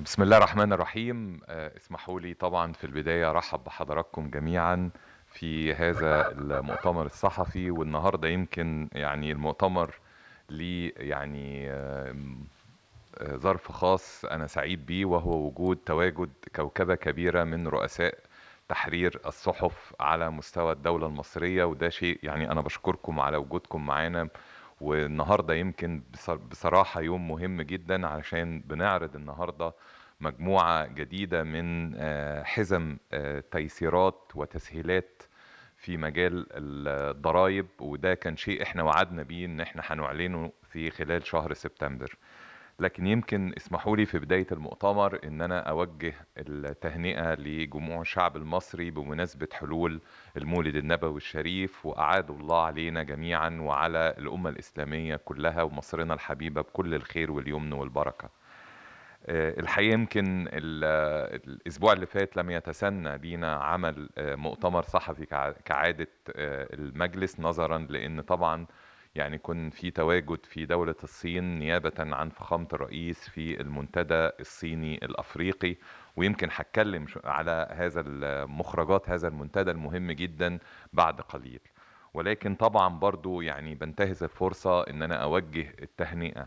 بسم الله الرحمن الرحيم آه، اسمحوا لي طبعا في البداية أرحب بحضراتكم جميعا في هذا المؤتمر الصحفي والنهاردة يمكن يعني المؤتمر ليه يعني آه، آه، ظرف خاص أنا سعيد بيه وهو وجود تواجد كوكبة كبيرة من رؤساء تحرير الصحف على مستوى الدولة المصرية وده شيء يعني أنا بشكركم على وجودكم معانا والنهارده يمكن بص- بصراحة يوم مهم جدا علشان بنعرض النهارده مجموعة جديدة من آه، حزم آه، تيسيرات وتسهيلات في مجال الضرائب وده كان شيء احنا وعدنا بيه ان احنا هنعلنه في خلال شهر سبتمبر لكن يمكن اسمحوا لي في بداية المؤتمر ان انا اوجه التهنئة لجموع الشعب المصري بمناسبة حلول المولد النبوي الشريف واعاد الله علينا جميعا وعلى الامة الاسلامية كلها ومصرنا الحبيبة بكل الخير واليمن والبركة آه، الحقيقة يمكن ال- آه، الأسبوع اللي فات لم يتسنى لينا عمل آه، مؤتمر صحفي كع- كعادة آه، المجلس نظرا لأن طبعا يعني كن في تواجد في دولة الصين نيابة عن فخامة الرئيس في المنتدى الصيني الأفريقي ويمكن هتكلم شو- على هذا المخرجات هذا المنتدى المهم جدا بعد قليل ولكن طبعا برضو يعني بنتهز الفرصة ان انا اوجه التهنئة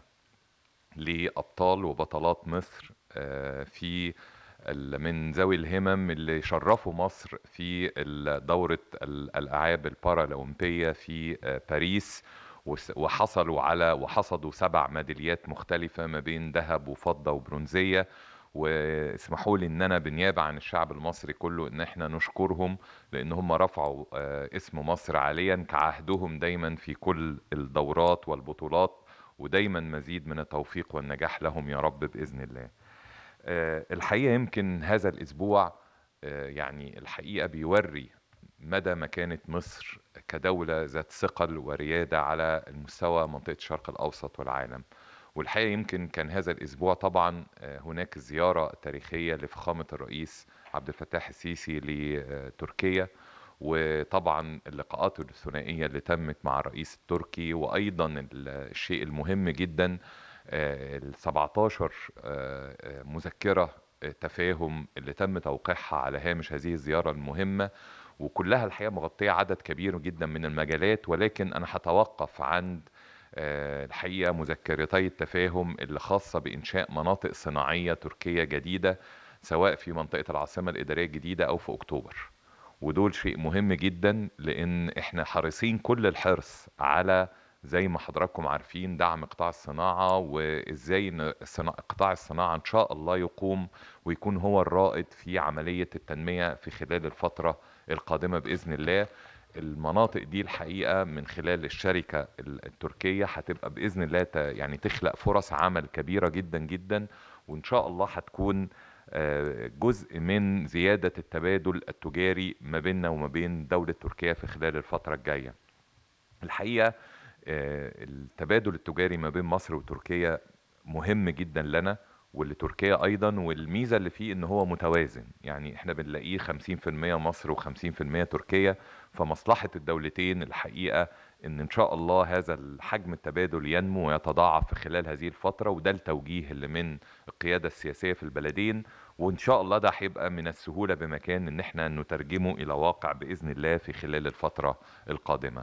لأبطال وبطلات مصر آه، في ال- من ذوي الهمم اللي شرفوا مصر في ال- دورة ال- الألعاب البارالأولمبية في آه، باريس وس- وحصلوا على وحصدوا سبع ميداليات مختلفة ما بين ذهب وفضة وبرونزية واسمحوا لي ان انا بالنيابه عن الشعب المصري كله ان احنا نشكرهم لان هم رفعوا آه، اسم مصر عاليا كعهدهم دايما في كل الدورات والبطولات ودايما مزيد من التوفيق والنجاح لهم يا رب باذن الله. آه، الحقيقه يمكن هذا الاسبوع آه، يعني الحقيقه بيوري مدى مكانه مصر كدوله ذات ثقل ورياده على المستوى منطقه الشرق الاوسط والعالم. والحقيقه يمكن كان هذا الاسبوع طبعا آه، هناك الزياره التاريخيه لفخامه الرئيس عبد الفتاح السيسي لتركيا وطبعا اللقاءات الثنائيه اللي تمت مع الرئيس التركي وايضا ال- الشيء المهم جدا ال 17 آه، آه، مذكره آه، تفاهم اللي تم توقيعها على هامش هذه الزياره المهمه وكلها الحقيقه مغطيه عدد كبير جدا من المجالات ولكن انا هتوقف عند آه، الحقيقه مذكرتي التفاهم اللي خاصه بانشاء مناطق صناعيه تركيه جديده سواء في منطقه العاصمه الاداريه الجديده او في اكتوبر ودول شيء مهم جدا لان احنا حريصين كل الحرص على زي ما حضراتكم عارفين دعم قطاع الصناعة وازاي ان الصنا- قطاع الصناعة ان شاء الله يقوم ويكون هو الرائد في عملية التنمية في خلال الفترة القادمة بإذن الله المناطق دي الحقيقة من خلال الشركة ال- التركية هتبقى بإذن الله ت- يعني تخلق فرص عمل كبيرة جدا جدا وإن شاء الله هتكون آه، جزء من زيادة التبادل التجاري ما بيننا وما بين دولة تركيا في خلال الفترة الجاية الحقيقة آه، التبادل التجاري ما بين مصر وتركيا مهم جدا لنا ولتركيا ايضا والميزه اللي فيه ان هو متوازن يعني احنا بنلاقيه 50% مصر و50% تركيا فمصلحه الدولتين الحقيقه ان ان شاء الله هذا الحجم التبادل ينمو ويتضاعف في خلال هذه الفتره وده التوجيه اللي من القياده السياسيه في البلدين وان شاء الله ده هيبقى من السهوله بمكان ان احنا نترجمه الى واقع باذن الله في خلال الفتره القادمه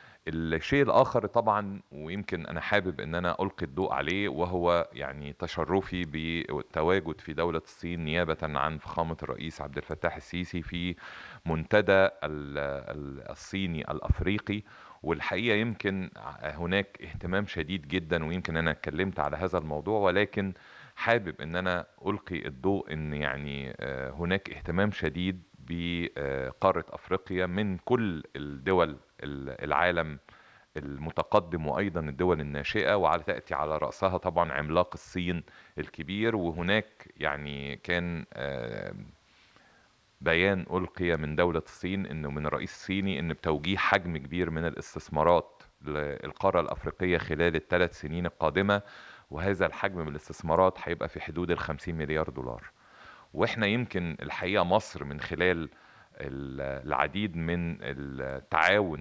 الشيء الآخر طبعا ويمكن أنا حابب أن أنا ألقي الضوء عليه وهو يعني تشرفي بالتواجد في دولة الصين نيابة عن فخامة الرئيس عبد الفتاح السيسي في منتدى ال- ال- الصيني الأفريقي والحقيقة يمكن هناك اهتمام شديد جدا ويمكن أنا اتكلمت على هذا الموضوع ولكن حابب أن أنا ألقي الضوء أن يعني آه، هناك اهتمام شديد بقارة أفريقيا من كل الدول ال- العالم المتقدم وايضا الدول الناشئه وعلى تاتي على راسها طبعا عملاق الصين الكبير وهناك يعني كان آه، بيان القي من دوله الصين انه من الرئيس الصيني ان بتوجيه حجم كبير من الاستثمارات للقاره الافريقيه خلال الثلاث سنين القادمه وهذا الحجم من الاستثمارات هيبقى في حدود ال 50 مليار دولار واحنا يمكن الحقيقه مصر من خلال ال- العديد من التعاون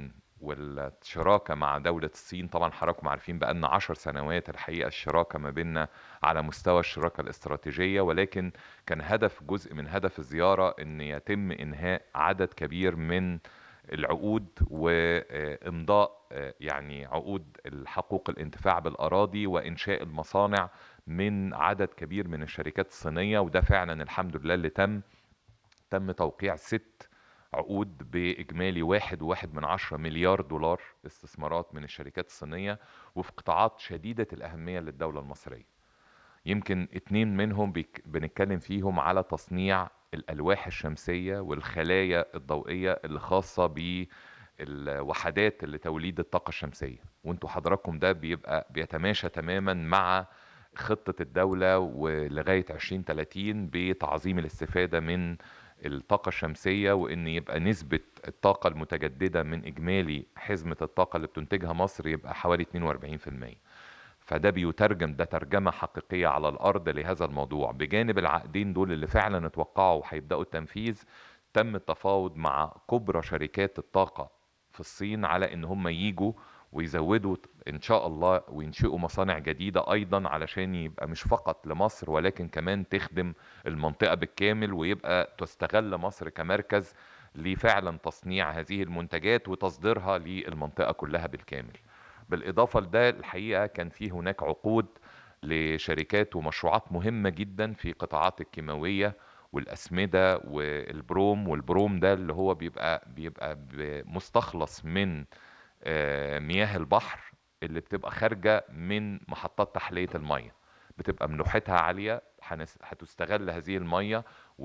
والشراكة مع دولة الصين طبعا حضراتكم عارفين بقالنا عشر سنوات الحقيقة الشراكة ما بيننا على مستوى الشراكة الاستراتيجية ولكن كان هدف جزء من هدف الزيارة ان يتم انهاء عدد كبير من العقود وامضاء يعني عقود الحقوق الانتفاع بالاراضي وانشاء المصانع من عدد كبير من الشركات الصينيه وده فعلا الحمد لله اللي تم تم توقيع ست عقود بإجمالي واحد وواحد من عشرة مليار دولار استثمارات من الشركات الصينية وفي قطاعات شديدة الأهمية للدولة المصرية يمكن اتنين منهم بنتكلم فيهم على تصنيع الألواح الشمسية والخلايا الضوئية اللي خاصة بالوحدات اللي توليد الطاقة الشمسية وانتوا حضراتكم ده بيبقى بيتماشى تماما مع خطة الدولة ولغاية 2030 بتعظيم الاستفادة من الطاقة الشمسية وإن يبقى نسبة الطاقة المتجددة من إجمالي حزمة الطاقة اللي بتنتجها مصر يبقى حوالي 42% فده بيترجم ده ترجمة حقيقية على الأرض لهذا الموضوع بجانب العقدين دول اللي فعلا اتوقعوا وهيبدأوا التنفيذ تم التفاوض مع كبرى شركات الطاقة في الصين على إن هم ييجوا ويزودوا ان شاء الله وينشئوا مصانع جديده ايضا علشان يبقى مش فقط لمصر ولكن كمان تخدم المنطقه بالكامل ويبقى تستغل مصر كمركز لفعلا تصنيع هذه المنتجات وتصديرها للمنطقه كلها بالكامل. بالاضافه لده الحقيقه كان في هناك عقود لشركات ومشروعات مهمه جدا في قطاعات الكيماويه والاسمده والبروم والبروم ده اللي هو بيبقى بيبقى مستخلص من مياه البحر اللي بتبقى خارجه من محطات تحليه الميه بتبقى ملوحتها عاليه هتستغل هذه الميه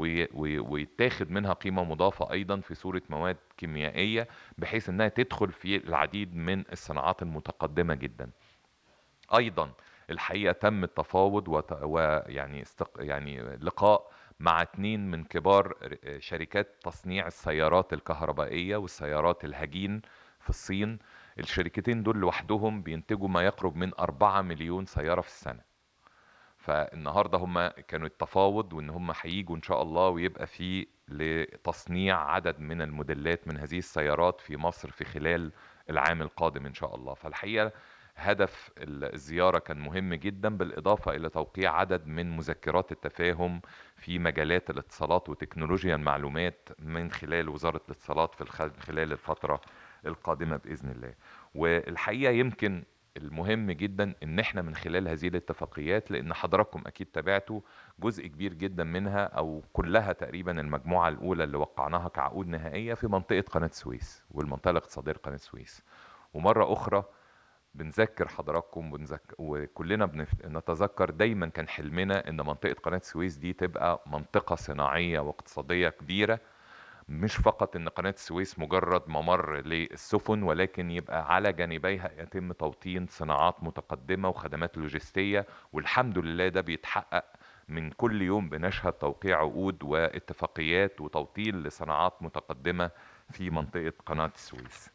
ويتاخد منها قيمه مضافه ايضا في صوره مواد كيميائيه بحيث انها تدخل في العديد من الصناعات المتقدمه جدا ايضا الحقيقه تم التفاوض ويعني استق... يعني لقاء مع اتنين من كبار شركات تصنيع السيارات الكهربائيه والسيارات الهجين في الصين الشركتين دول لوحدهم بينتجوا ما يقرب من 4 مليون سيارة في السنة فالنهاردة هم كانوا التفاوض وان هم هيجوا ان شاء الله ويبقى في لتصنيع عدد من الموديلات من هذه السيارات في مصر في خلال العام القادم ان شاء الله فالحقيقة هدف الزيارة كان مهم جدا بالإضافة إلى توقيع عدد من مذكرات التفاهم في مجالات الاتصالات وتكنولوجيا المعلومات من خلال وزارة الاتصالات في خلال الفترة القادمه باذن الله والحقيقه يمكن المهم جدا ان احنا من خلال هذه الاتفاقيات لان حضراتكم اكيد تابعتوا جزء كبير جدا منها او كلها تقريبا المجموعه الاولى اللي وقعناها كعقود نهائيه في منطقه قناه السويس والمنطقه الاقتصاديه لقناه السويس ومره اخرى بنذكر حضراتكم بنذكر وكلنا بنتذكر دايما كان حلمنا ان منطقه قناه السويس دي تبقى منطقه صناعيه واقتصاديه كبيره مش فقط ان قناة السويس مجرد ممر للسفن ولكن يبقى على جانبيها يتم توطين صناعات متقدمة وخدمات لوجستية والحمد لله ده بيتحقق من كل يوم بنشهد توقيع عقود واتفاقيات وتوطين لصناعات متقدمة في منطقة قناة السويس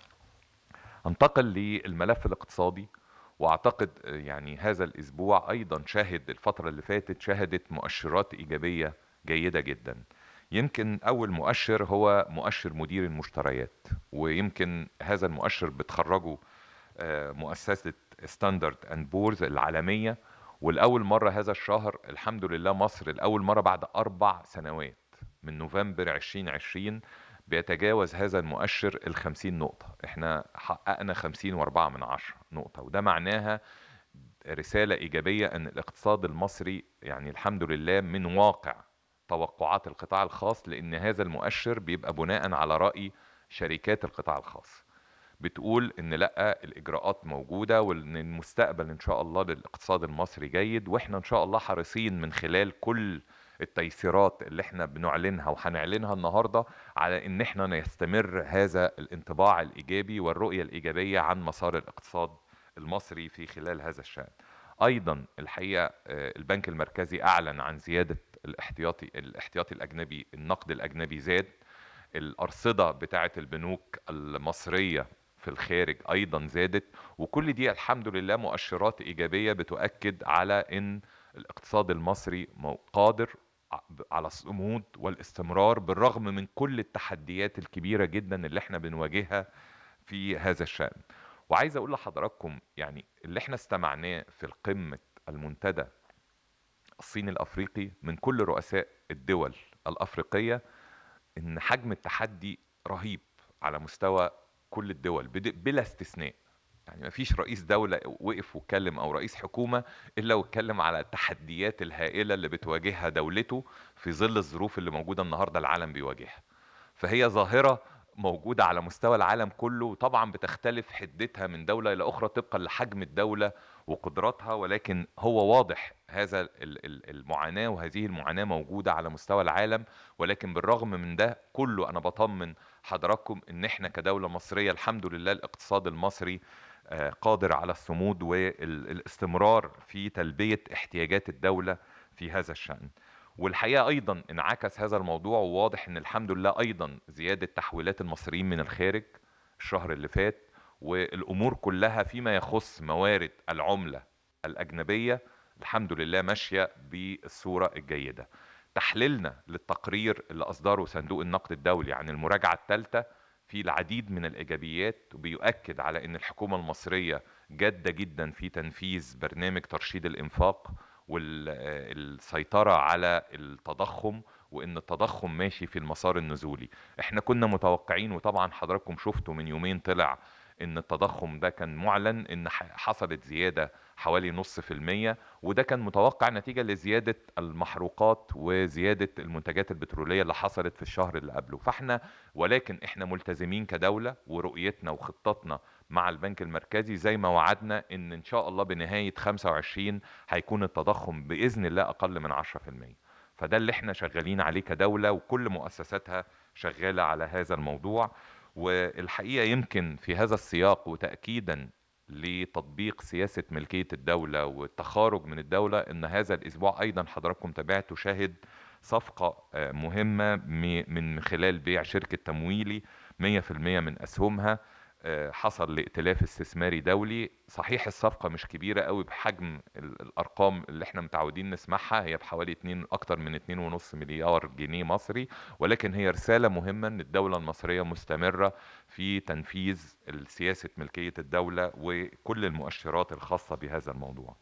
انتقل للملف الاقتصادي واعتقد يعني هذا الاسبوع ايضا شهد الفترة اللي فاتت شهدت مؤشرات ايجابية جيدة جدا يمكن اول مؤشر هو مؤشر مدير المشتريات ويمكن هذا المؤشر بتخرجه مؤسسة ستاندرد اند بورز العالمية والأول مرة هذا الشهر الحمد لله مصر الأول مرة بعد أربع سنوات من نوفمبر 2020 بيتجاوز هذا المؤشر الخمسين نقطة احنا حققنا خمسين واربعة من عشرة نقطة وده معناها رسالة إيجابية أن الاقتصاد المصري يعني الحمد لله من واقع توقعات القطاع الخاص لان هذا المؤشر بيبقى بناء على راي شركات القطاع الخاص بتقول ان لا الاجراءات موجوده وان المستقبل ان شاء الله للاقتصاد المصري جيد واحنا ان شاء الله حريصين من خلال كل التيسيرات اللي احنا بنعلنها وهنعلنها النهارده على ان احنا نستمر هذا الانطباع الايجابي والرؤيه الايجابيه عن مسار الاقتصاد المصري في خلال هذا الشان. ايضا الحقيقه البنك المركزي اعلن عن زياده الاحتياطي الاحتياطي الاجنبي النقد الاجنبي زاد الارصده بتاعه البنوك المصريه في الخارج ايضا زادت وكل دي الحمد لله مؤشرات ايجابيه بتؤكد على ان الاقتصاد المصري قادر على الصمود والاستمرار بالرغم من كل التحديات الكبيره جدا اللي احنا بنواجهها في هذا الشأن وعايز اقول لحضراتكم يعني اللي احنا استمعناه في القمة المنتدى الصيني الافريقي من كل رؤساء الدول الافريقية ان حجم التحدي رهيب على مستوى كل الدول بلا استثناء يعني ما فيش رئيس دولة وقف واتكلم أو رئيس حكومة إلا واتكلم على التحديات الهائلة اللي بتواجهها دولته في ظل الظروف اللي موجودة النهاردة العالم بيواجهها فهي ظاهرة موجودة على مستوى العالم كله وطبعا بتختلف حدتها من دولة إلى أخرى طبقا لحجم الدولة وقدراتها ولكن هو واضح هذا المعاناة وهذه المعاناة موجودة على مستوى العالم ولكن بالرغم من ده كله أنا بطمن حضراتكم إن إحنا كدولة مصرية الحمد لله الاقتصاد المصري آه، قادر على الصمود والاستمرار في تلبية احتياجات الدولة في هذا الشأن والحقيقة أيضا انعكس هذا الموضوع وواضح أن الحمد لله أيضا زيادة تحويلات المصريين من الخارج الشهر اللي فات والأمور كلها فيما يخص موارد العملة الأجنبية الحمد لله ماشية بالصورة الجيدة تحليلنا للتقرير اللي أصدره صندوق النقد الدولي عن المراجعة الثالثة في العديد من الايجابيات وبيؤكد على ان الحكومه المصريه جاده جدا في تنفيذ برنامج ترشيد الانفاق والسيطره على التضخم وان التضخم ماشي في المسار النزولي احنا كنا متوقعين وطبعا حضراتكم شفتوا من يومين طلع ان التضخم ده كان معلن ان حصلت زياده حوالي نص في المية وده كان متوقع نتيجة لزيادة المحروقات وزيادة المنتجات البترولية اللي حصلت في الشهر اللي قبله فاحنا ولكن احنا ملتزمين كدولة ورؤيتنا وخطتنا مع البنك المركزي زي ما وعدنا ان ان شاء الله بنهاية 25 هيكون التضخم بإذن الله أقل من 10% فده اللي احنا شغالين عليه كدولة وكل مؤسساتها شغالة على هذا الموضوع والحقيقة يمكن في هذا السياق وتأكيدا لتطبيق سياسة ملكية الدولة والتخارج من الدولة ان هذا الاسبوع ايضا حضراتكم تابعتوا شاهد صفقة آه، مهمة من خلال بيع شركة تمويلي 100% من اسهمها آه، حصل لائتلاف استثماري دولي صحيح الصفقة مش كبيرة قوي بحجم الأرقام اللي احنا متعودين نسمعها هي بحوالي 2 أكتر من 2.5 مليار جنيه مصري ولكن هي رسالة مهمة أن الدولة المصرية مستمرة في تنفيذ سياسة ملكية الدولة وكل المؤشرات الخاصة بهذا الموضوع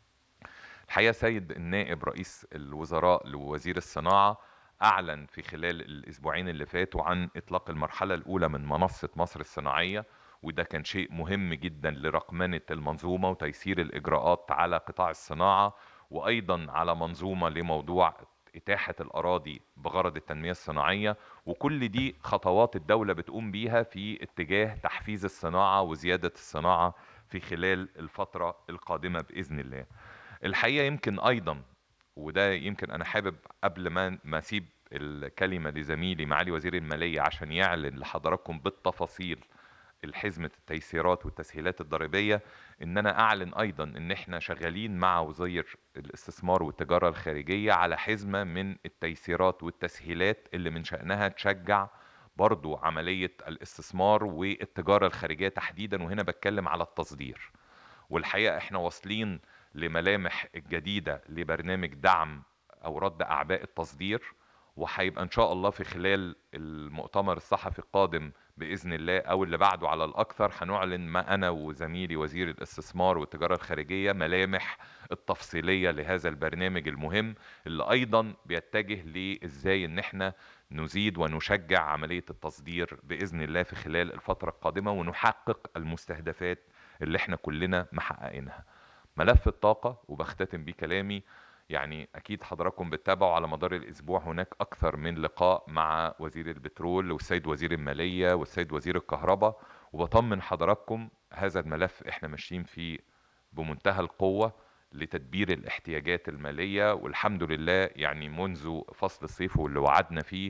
الحقيقة سيد النائب رئيس الوزراء لوزير الصناعة أعلن في خلال الأسبوعين اللي فاتوا عن إطلاق المرحلة الأولى من منصة مصر الصناعية وده كان شيء مهم جدا لرقمنة المنظومة وتيسير الإجراءات على قطاع الصناعة وأيضا على منظومة لموضوع إتاحة الأراضي بغرض التنمية الصناعية وكل دي خطوات الدولة بتقوم بيها في اتجاه تحفيز الصناعة وزيادة الصناعة في خلال الفترة القادمة بإذن الله الحقيقة يمكن أيضا وده يمكن انا حابب قبل ما ما اسيب الكلمه لزميلي معالي وزير الماليه عشان يعلن لحضراتكم بالتفاصيل الحزمة التيسيرات والتسهيلات الضريبية ان انا اعلن ايضا ان احنا شغالين مع وزير الاستثمار والتجارة الخارجية على حزمة من التيسيرات والتسهيلات اللي من شأنها تشجع برضو عملية الاستثمار والتجارة الخارجية تحديدا وهنا بتكلم على التصدير والحقيقة احنا واصلين لملامح الجديدة لبرنامج دعم أو رد أعباء التصدير وهيبقى إن شاء الله في خلال المؤتمر الصحفي القادم بإذن الله أو اللي بعده على الأكثر هنعلن ما أنا وزميلي وزير الاستثمار والتجارة الخارجية ملامح التفصيلية لهذا البرنامج المهم اللي أيضا بيتجه لإزاي إن احنا نزيد ونشجع عملية التصدير بإذن الله في خلال الفترة القادمة ونحقق المستهدفات اللي احنا كلنا محققينها ملف الطاقة وبختتم بيه كلامي يعني أكيد حضراتكم بتتابعوا على مدار الأسبوع هناك أكثر من لقاء مع وزير البترول والسيد وزير المالية والسيد وزير الكهرباء وبطمن حضراتكم هذا الملف احنا ماشيين فيه بمنتهى القوة لتدبير الاحتياجات المالية والحمد لله يعني منذ فصل الصيف واللي وعدنا فيه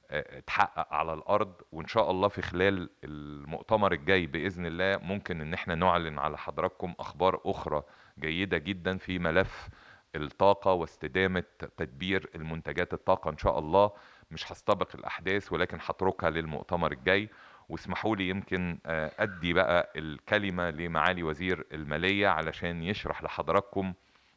اتحقق على الارض وان شاء الله في خلال المؤتمر الجاي باذن الله ممكن ان احنا نعلن على حضراتكم اخبار اخرى جيده جدا في ملف الطاقه واستدامه تدبير المنتجات الطاقه ان شاء الله مش هستبق الاحداث ولكن هتركها للمؤتمر الجاي واسمحوا لي يمكن آه، ادي بقى الكلمه لمعالي وزير الماليه علشان يشرح لحضراتكم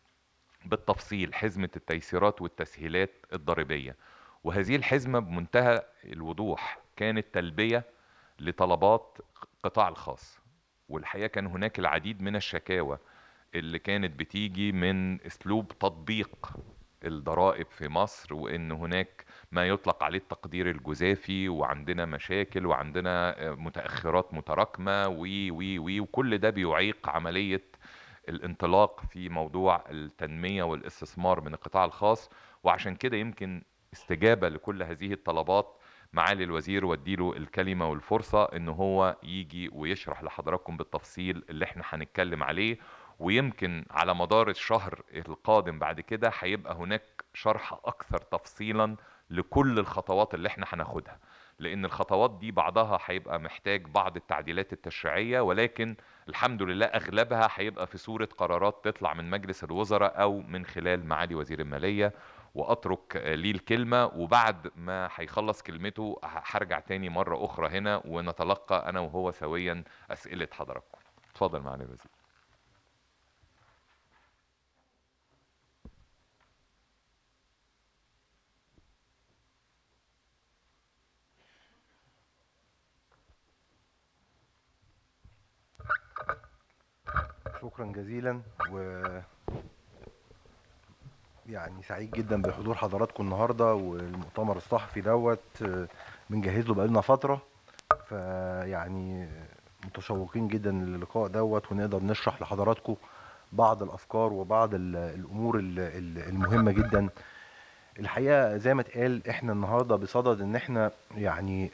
بالتفصيل حزمه التيسيرات والتسهيلات الضريبيه وهذه الحزمة بمنتهى الوضوح كانت تلبية لطلبات القطاع الخاص والحقيقة كان هناك العديد من الشكاوى اللي كانت بتيجي من اسلوب تطبيق الضرائب في مصر وان هناك ما يطلق عليه التقدير الجزافي وعندنا مشاكل وعندنا متاخرات متراكمه وي وي وي وكل ده بيعيق عمليه الانطلاق في موضوع التنميه والاستثمار من القطاع الخاص وعشان كده يمكن استجابه لكل هذه الطلبات معالي الوزير واديله الكلمة والفرصة ان هو يجي ويشرح لحضراتكم بالتفصيل اللي احنا هنتكلم عليه ويمكن على مدار الشهر القادم بعد كده هيبقى هناك شرح اكثر تفصيلا لكل الخطوات اللي احنا هناخدها لان الخطوات دي بعضها هيبقى محتاج بعض التعديلات التشريعية ولكن الحمد لله اغلبها هيبقى في صورة قرارات تطلع من مجلس الوزراء او من خلال معالي وزير المالية واترك ليه الكلمة وبعد ما هيخلص كلمته هرجع تاني مرة اخرى هنا ونتلقى انا وهو سويا اسئلة حضراتكم اتفضل معالي الوزير شكرا جزيلا و يعني سعيد جدا بحضور حضراتكم النهارده والمؤتمر الصحفي دوت بنجهز له بقالنا فتره فيعني متشوقين جدا للقاء دوت ونقدر نشرح لحضراتكم بعض الافكار وبعض الامور المهمه جدا الحقيقه زي ما اتقال احنا النهارده بصدد ان احنا يعني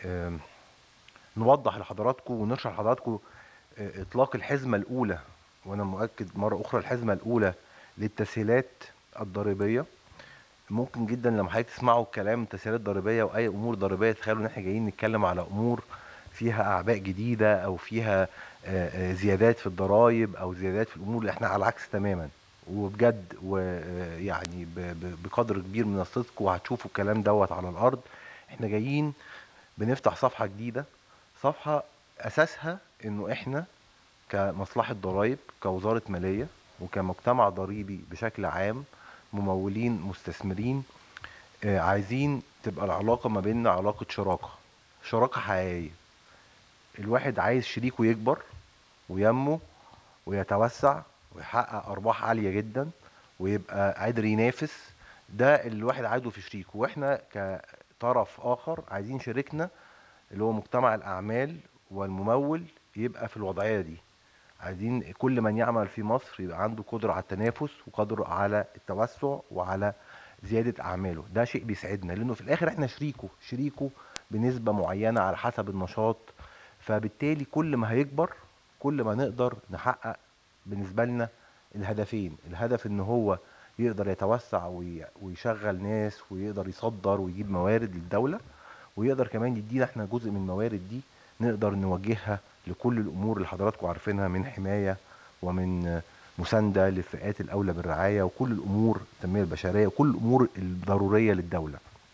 نوضح لحضراتكم ونشرح لحضراتكم اطلاق الحزمه الاولى وانا مؤكد مره اخرى الحزمه الاولى للتسهيلات الضريبيه ممكن جدا لما حضرتك تسمعوا الكلام تسهيلات ضريبيه واي امور ضريبيه تخيلوا ان احنا جايين نتكلم على امور فيها اعباء جديده او فيها زيادات في الضرائب او زيادات في الامور اللي احنا على العكس تماما وبجد ويعني بقدر كبير من الصدق وهتشوفوا الكلام دوت على الارض احنا جايين بنفتح صفحه جديده صفحه اساسها انه احنا كمصلحه ضرائب كوزاره ماليه وكمجتمع ضريبي بشكل عام ممولين مستثمرين عايزين تبقى العلاقه ما بيننا علاقه شراكه شراكه حقيقيه الواحد عايز شريكه يكبر وينمو ويتوسع ويحقق ارباح عاليه جدا ويبقى قادر ينافس ده اللي الواحد عايزه في شريكه واحنا كطرف اخر عايزين شريكنا اللي هو مجتمع الاعمال والممول يبقى في الوضعيه دي عايزين كل من يعمل في مصر يبقى عنده قدره على التنافس وقدره على التوسع وعلى زياده اعماله ده شيء بيسعدنا لانه في الاخر احنا شريكه شريكه بنسبه معينه على حسب النشاط فبالتالي كل ما هيكبر كل ما نقدر نحقق بالنسبه لنا الهدفين الهدف ان هو يقدر يتوسع ويشغل ناس ويقدر يصدر ويجيب موارد للدوله ويقدر كمان يدينا احنا جزء من الموارد دي نقدر نوجهها لكل الامور اللي حضراتكم عارفينها من حمايه ومن مسانده للفئات الاولى بالرعايه وكل الامور التنميه البشريه وكل الامور الضروريه للدوله.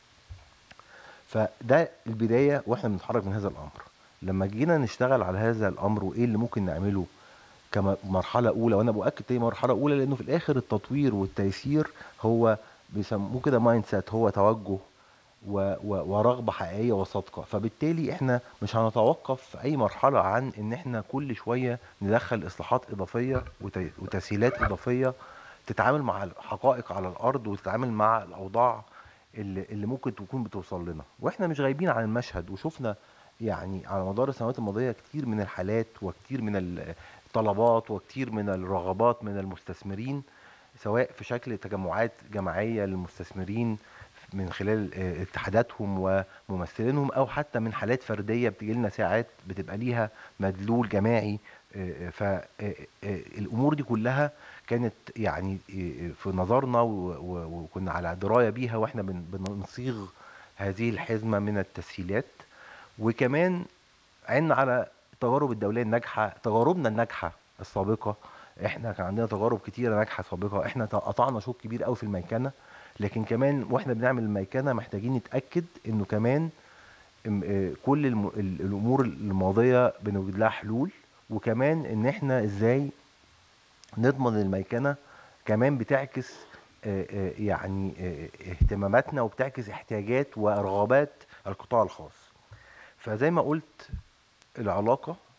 فده البدايه واحنا بنتحرك من هذا الامر. لما جينا نشتغل على هذا الامر وايه اللي ممكن نعمله كمرحله اولى وانا باكد تاني مرحله اولى لانه في الاخر التطوير والتيسير هو بيسموه كده مايند سيت هو توجه ورغبه حقيقيه وصادقه فبالتالي احنا مش هنتوقف في اي مرحله عن ان احنا كل شويه ندخل اصلاحات اضافيه وتسهيلات اضافيه تتعامل مع الحقائق على الارض وتتعامل مع الاوضاع اللي, اللي ممكن تكون بتوصل لنا واحنا مش غايبين عن المشهد وشفنا يعني على مدار السنوات الماضيه كتير من الحالات وكتير من الطلبات وكتير من الرغبات من المستثمرين سواء في شكل تجمعات جماعيه للمستثمرين من خلال اتحاداتهم وممثلينهم او حتى من حالات فرديه بتجي لنا ساعات بتبقى ليها مدلول جماعي فالامور دي كلها كانت يعني في نظرنا وكنا على درايه بيها واحنا بنصيغ هذه الحزمه من التسهيلات وكمان عنا على التجارب الدوليه الناجحه تجاربنا الناجحه السابقه احنا كان عندنا تجارب كتيره ناجحه سابقه احنا قطعنا شوط كبير قوي في الميكنه لكن كمان واحنا بنعمل الميكنه محتاجين نتاكد انه كمان كل الامور الماضيه بنوجد لها حلول وكمان ان احنا ازاي نضمن الميكنه كمان بتعكس يعني اهتماماتنا وبتعكس احتياجات ورغبات القطاع الخاص فزي ما قلت العلاقه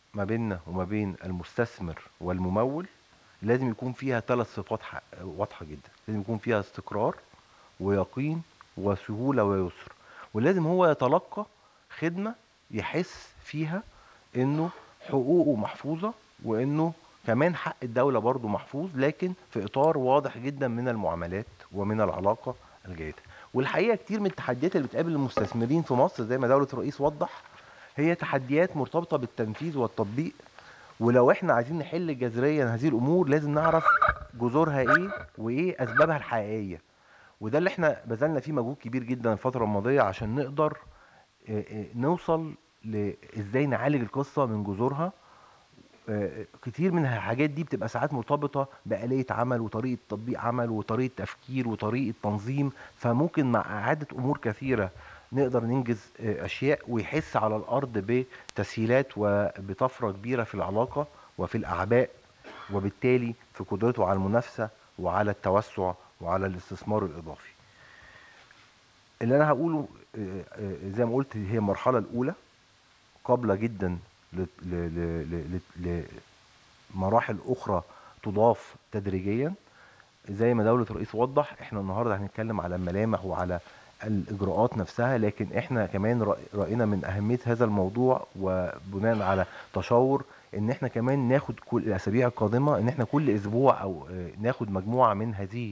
ما بيننا وما بين المستثمر والممول لازم يكون فيها ثلاث صفات ح- واضحة جدا لازم يكون فيها استقرار ويقين وسهولة ويسر ولازم هو يتلقى خدمة يحس فيها انه حقوقه محفوظة وانه كمان حق الدولة برضه محفوظ لكن في اطار واضح جدا من المعاملات ومن العلاقة الجيدة والحقيقة كتير من التحديات اللي بتقابل المستثمرين في مصر زي ما دولة الرئيس وضح هي تحديات مرتبطة بالتنفيذ والتطبيق ولو احنا عايزين نحل جذريا هذه الامور لازم نعرف جذورها ايه وايه اسبابها الحقيقيه وده اللي احنا بذلنا فيه مجهود كبير جدا الفتره الماضيه عشان نقدر اه، اه، نوصل لازاي نعالج القصه من جذورها اه، كتير من الحاجات دي بتبقى ساعات مرتبطه بآلية عمل وطريقه تطبيق عمل وطريقه تفكير وطريقه تنظيم فممكن مع اعاده امور كثيره نقدر ننجز اه، اشياء ويحس على الارض بتسهيلات وبطفره كبيره في العلاقه وفي الاعباء وبالتالي في قدرته على المنافسه وعلى التوسع وعلى الاستثمار الاضافي. اللي انا هقوله آه، آه، زي ما قلت هي المرحله الاولى قابله جدا ل- ل- ل- ل- لمراحل اخرى تضاف تدريجيا زي ما دولة الرئيس وضح احنا النهارده هنتكلم على الملامح وعلى الاجراءات نفسها لكن احنا كمان رأ- راينا من اهميه هذا الموضوع وبناء على تشاور ان احنا كمان ناخد كل الاسابيع القادمه ان احنا كل اسبوع او آه، ناخد مجموعه من هذه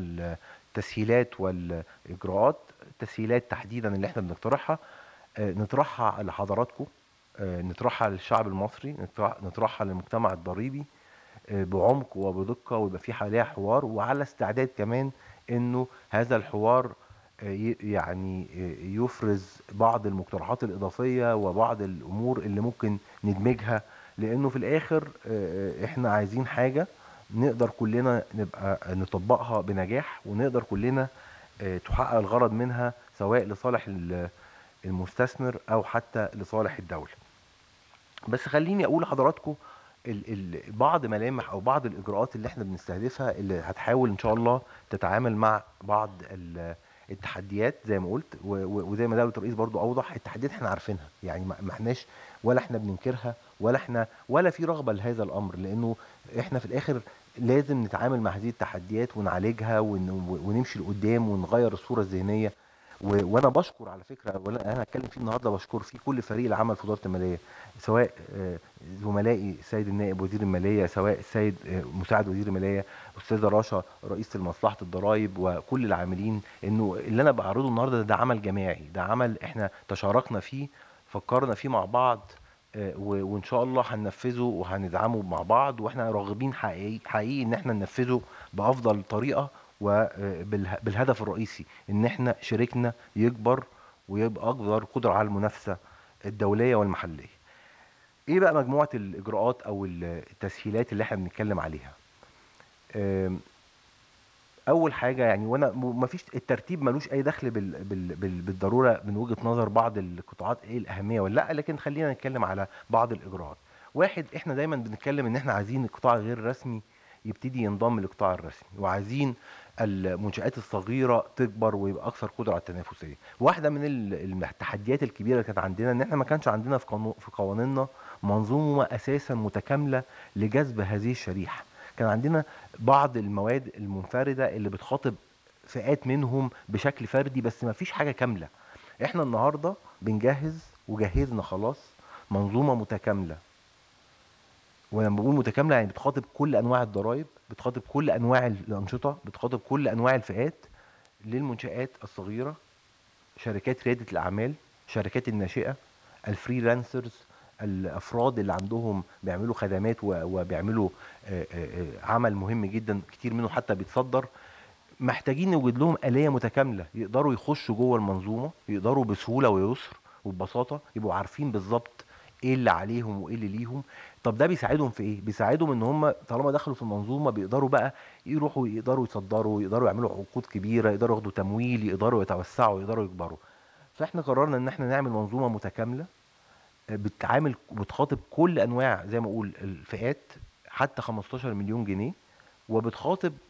التسهيلات والاجراءات التسهيلات تحديدا اللي احنا بنقترحها آه، نطرحها لحضراتكم آه، نطرحها للشعب المصري نطرح- نطرحها للمجتمع الضريبي آه، بعمق وبدقه ويبقى في عليها حوار وعلى استعداد كمان انه هذا الحوار آه، ي- يعني آه، يفرز بعض المقترحات الاضافيه وبعض الامور اللي ممكن ندمجها لانه في الاخر آه، آه، احنا عايزين حاجه نقدر كلنا نبقى نطبقها بنجاح ونقدر كلنا آه، تحقق الغرض منها سواء لصالح ال- المستثمر او حتى لصالح الدوله بس خليني اقول لحضراتكم ال ال بعض ملامح او بعض الاجراءات اللي احنا بنستهدفها اللي هتحاول ان شاء الله تتعامل مع بعض ال- التحديات زي ما قلت و- و- وزي ما دوله الرئيس برضو اوضح التحديات احنا عارفينها يعني ما ما احناش ولا احنا بننكرها ولا احنا ولا في رغبه لهذا الامر لانه احنا في الاخر لازم نتعامل مع هذه التحديات ونعالجها ون- ونمشي لقدام ونغير الصوره الذهنيه و- وانا بشكر على فكره ولا انا هتكلم فيه النهارده بشكر فيه كل فريق العمل في وزاره الماليه سواء آه، زملائي السيد النائب وزير الماليه سواء السيد آه، مساعد وزير الماليه استاذه رشا رئيس مصلحه الضرائب وكل العاملين انه اللي انا بعرضه النهارده ده, ده عمل جماعي ده عمل احنا تشاركنا فيه فكرنا فيه مع بعض آه، و- وان شاء الله هننفذه وهندعمه مع بعض واحنا راغبين حقيقي حقيقي ان احنا ننفذه بافضل طريقه وبالهدف الرئيسي ان احنا شريكنا يكبر ويبقى اكبر قدره على المنافسه الدوليه والمحليه. ايه بقى مجموعه الاجراءات او التسهيلات اللي احنا بنتكلم عليها؟ آم، اول حاجه يعني وانا ما فيش الترتيب ملوش اي دخل بال بال بال بالضروره من وجهه نظر بعض القطاعات ايه الاهميه ولا لا لكن خلينا نتكلم على بعض الاجراءات. واحد احنا دايما بنتكلم ان احنا عايزين القطاع غير الرسمي يبتدي ينضم للقطاع الرسمي وعايزين المنشآت الصغيرة تكبر ويبقى أكثر قدرة على التنافسية. واحدة من ال- التحديات الكبيرة اللي كانت عندنا إن إحنا ما كانش عندنا في قانو- في قوانيننا منظومة أساسا متكاملة لجذب هذه الشريحة. كان عندنا بعض المواد المنفردة اللي بتخاطب فئات منهم بشكل فردي بس ما فيش حاجة كاملة. إحنا النهاردة بنجهز وجهزنا خلاص منظومة متكاملة ولما بقول متكامله يعني بتخاطب كل انواع الضرائب بتخاطب كل انواع الانشطه بتخاطب كل انواع الفئات للمنشآت الصغيره شركات رياده الاعمال شركات الناشئه الفريلانسرز الافراد اللي عندهم بيعملوا خدمات و- وبيعملوا آه، آه، آه، عمل مهم جدا كتير منه حتى بيتصدر محتاجين نوجد لهم آلية متكاملة يقدروا يخشوا جوه المنظومة يقدروا بسهولة ويسر وببساطة يبقوا عارفين بالظبط ايه اللي عليهم وايه اللي ليهم طب ده بيساعدهم في ايه بيساعدهم ان هم طالما دخلوا في المنظومة بيقدروا بقى يروحوا يقدروا يصدروا يقدروا يعملوا عقود كبيرة يقدروا ياخدوا تمويل يقدروا يتوسعوا يقدروا يكبروا فاحنا قررنا ان احنا نعمل منظومة متكاملة بتعامل بتخاطب كل انواع زي ما اقول الفئات حتى 15 مليون جنيه وبتخاطب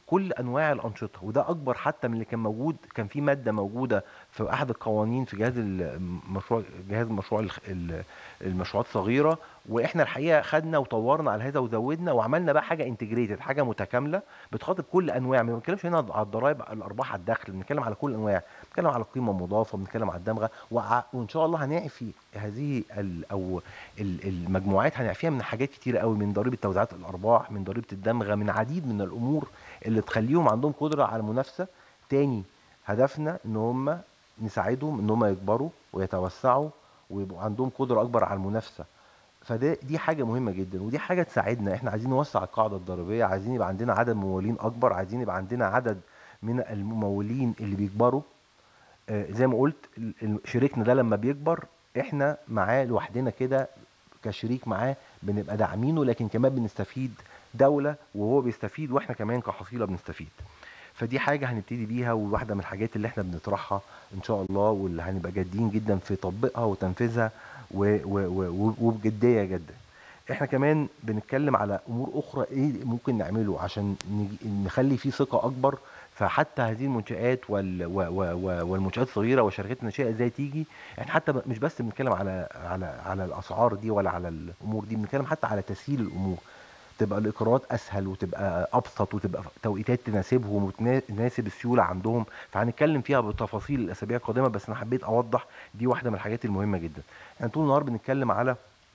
كل انواع الانشطه وده اكبر حتى من اللي كان موجود كان في ماده موجوده في احد القوانين في جهاز المشروع جهاز مشروع الخ- ال- المشروعات الصغيره واحنا الحقيقه خدنا وطورنا على هذا وزودنا وعملنا بقى حاجه انتجريتد حاجه متكامله بتخاطب كل انواع ما بنتكلمش هنا على الضرائب الارباح على الدخل بنتكلم على كل الانواع بنتكلم على القيمه المضافه بنتكلم على الدمغه وع- وان شاء الله هنعفي هذه ال او ال- المجموعات هنعفيها من حاجات كتيره قوي من ضريبه توزيعات الارباح من ضريبه الدمغه من عديد من الامور اللي تخليهم عندهم قدره على المنافسه تاني هدفنا ان هم نساعدهم ان هم يكبروا ويتوسعوا ويبقوا عندهم قدره اكبر على المنافسه فده دي حاجه مهمه جدا ودي حاجه تساعدنا احنا عايزين نوسع القاعده الضريبيه عايزين يبقى عندنا عدد ممولين اكبر عايزين يبقى عندنا عدد من الممولين اللي بيكبروا آه، زي ما قلت ال- ال- شريكنا ده لما بيكبر احنا معاه لوحدنا كده كشريك معاه بنبقى داعمينه لكن كمان بنستفيد دولة وهو بيستفيد واحنا كمان كحصيلة بنستفيد فدي حاجة هنبتدي بيها وواحدة من الحاجات اللي احنا بنطرحها ان شاء الله واللي هنبقى جادين جدا في تطبيقها وتنفيذها و- و- و- وبجدية جدا احنا كمان بنتكلم على امور اخرى ايه ممكن نعمله عشان نج- نخلي فيه ثقة اكبر فحتى هذه المنشآت وال و و و والمنشآت الصغيرة والشركات الناشئة ازاي تيجي احنا حتى ب- مش بس بنتكلم على على على الاسعار دي ولا على الامور دي بنتكلم حتى على تسهيل الامور تبقى الاقرارات اسهل وتبقى ابسط وتبقى توقيتات تناسبهم وتناسب السيوله عندهم فهنتكلم فيها بالتفاصيل الاسابيع القادمه بس انا حبيت اوضح دي واحده من الحاجات المهمه جدا احنا طول النهار بنتكلم على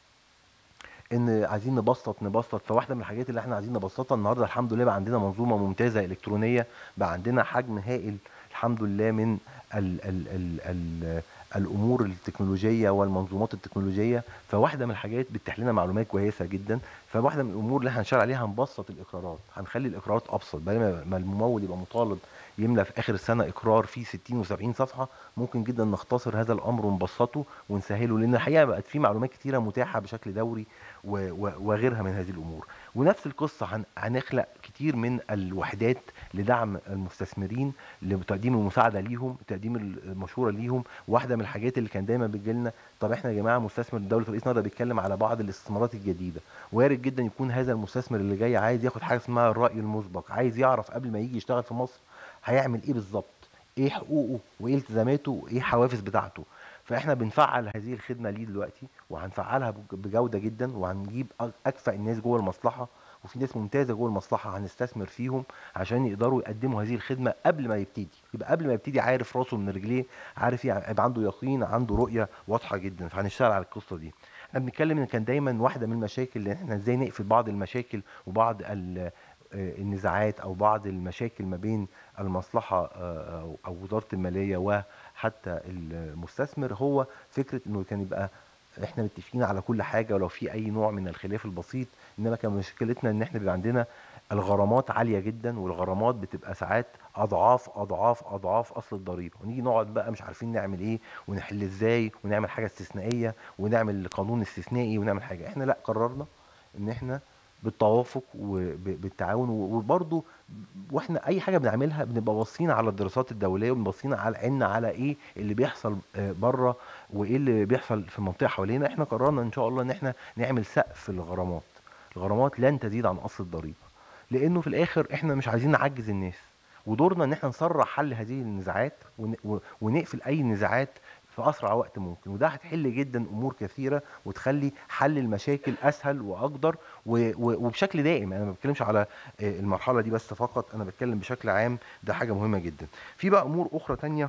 ان عايزين نبسط نبسط فواحده من الحاجات اللي احنا عايزين نبسطها النهارده الحمد لله بقى عندنا منظومه ممتازه الكترونيه بقى عندنا حجم هائل الحمد لله من ال ال ال ال الامور التكنولوجيه والمنظومات التكنولوجيه فواحده من الحاجات بتتيح لنا معلومات كويسه جدا فواحده من الامور اللي احنا هنشتغل عليها هنبسط الاقرارات هنخلي الاقرارات ابسط بدل ما- ما الممول يبقى مطالب يملى في اخر السنه اقرار فيه 60 و70 صفحه ممكن جدا نختصر هذا الامر ونبسطه ونسهله لان الحقيقه بقت في معلومات كتيره متاحه بشكل دوري و- و- وغيرها من هذه الامور ونفس القصه هن- هنخلق كتير من الوحدات لدعم المستثمرين لتقديم المساعده ليهم تقديم المشوره ليهم واحده من الحاجات اللي كان دايما بتجي لنا طب احنا يا جماعه مستثمر دوله رئيس النهارده بيتكلم على بعض الاستثمارات الجديده وارد جدا يكون هذا المستثمر اللي جاي عايز ياخد حاجه اسمها الراي المسبق عايز يعرف قبل ما يجي يشتغل في مصر هيعمل ايه بالظبط ايه حقوقه وايه التزاماته وايه الحوافز بتاعته فاحنا بنفعل هذه الخدمه ليه دلوقتي وهنفعلها بج- بجوده جدا وهنجيب أ- اكفأ الناس جوه المصلحه وفي ناس ممتازه جوه المصلحه هنستثمر فيهم عشان يقدروا يقدموا هذه الخدمه قبل ما يبتدي يبقى قبل ما يبتدي عارف راسه من رجليه عارف يعني يبقى عنده يقين عنده رؤيه واضحه جدا فهنشتغل على القصه دي احنا بنتكلم ان كان دايما واحده من المشاكل ان احنا ازاي نقفل بعض المشاكل وبعض ال- آه، النزاعات او بعض المشاكل ما بين المصلحه آه، او أو وزاره الماليه وحتى المستثمر هو فكره انه كان يبقى احنا متفقين على كل حاجه ولو في اي نوع من الخلاف البسيط انما كان مشكلتنا ان احنا بيبقى عندنا الغرامات عاليه جدا والغرامات بتبقى ساعات اضعاف اضعاف اضعاف اصل الضريبه ونيجي نقعد بقى مش عارفين نعمل ايه ونحل ازاي ونعمل حاجه استثنائيه ونعمل قانون استثنائي ونعمل حاجه احنا لا قررنا ان احنا بالتوافق وبالتعاون وبرضه واحنا اي حاجه بنعملها بنبقى باصين على الدراسات الدوليه وبنبصين على عيننا على ايه اللي بيحصل بره وايه اللي بيحصل في المنطقه حوالينا احنا قررنا ان شاء الله ان احنا نعمل سقف للغرامات الغرامات لن تزيد عن اصل الضريبه لانه في الاخر احنا مش عايزين نعجز الناس ودورنا ان احنا نسرع حل هذه النزاعات ون- و- ونقفل اي نزاعات في اسرع وقت ممكن وده هتحل جدا امور كثيره وتخلي حل المشاكل اسهل واقدر و- و- وبشكل دائم انا ما بتكلمش على آه، المرحله دي بس فقط انا بتكلم بشكل عام ده حاجه مهمه جدا في بقى امور اخرى تانية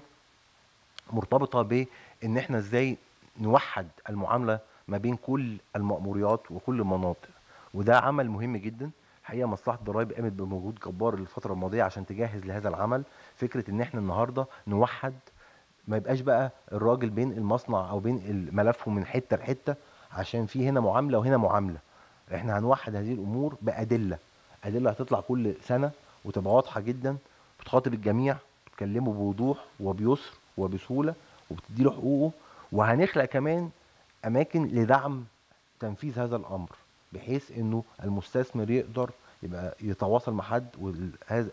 مرتبطه بان احنا ازاي نوحد المعامله ما بين كل المأموريات وكل المناطق وده عمل مهم جدا الحقيقه مصلحه الضرائب قامت بمجهود جبار الفتره الماضيه عشان تجهز لهذا العمل فكره ان احنا النهارده نوحد ما يبقاش بقى الراجل بين المصنع او بين ملفه من حته لحته عشان في هنا معامله وهنا معامله احنا هنوحد هذه الامور بادله ادله هتطلع كل سنه وتبقى واضحه جدا بتخاطب الجميع بتكلمه بوضوح وبيسر وبسهوله وبتدي له حقوقه وهنخلق كمان اماكن لدعم تنفيذ هذا الامر بحيث انه المستثمر يقدر يبقى يتواصل مع حد وهذا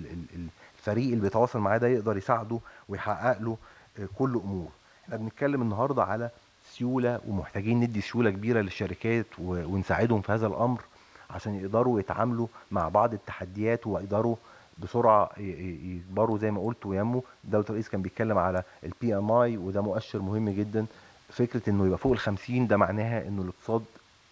الفريق اللي بيتواصل معاه ده يقدر يساعده ويحقق له آه، كل امور احنا بنتكلم النهارده على سيوله ومحتاجين ندي سيوله كبيره للشركات و- ونساعدهم في هذا الامر عشان يقدروا يتعاملوا مع بعض التحديات ويقدروا بسرعه ي- ي- يكبروا زي ما قلت وينموا دوله الرئيس كان بيتكلم على البي ام اي وده مؤشر مهم جدا فكره انه يبقى فوق ال 50 ده معناها انه الاقتصاد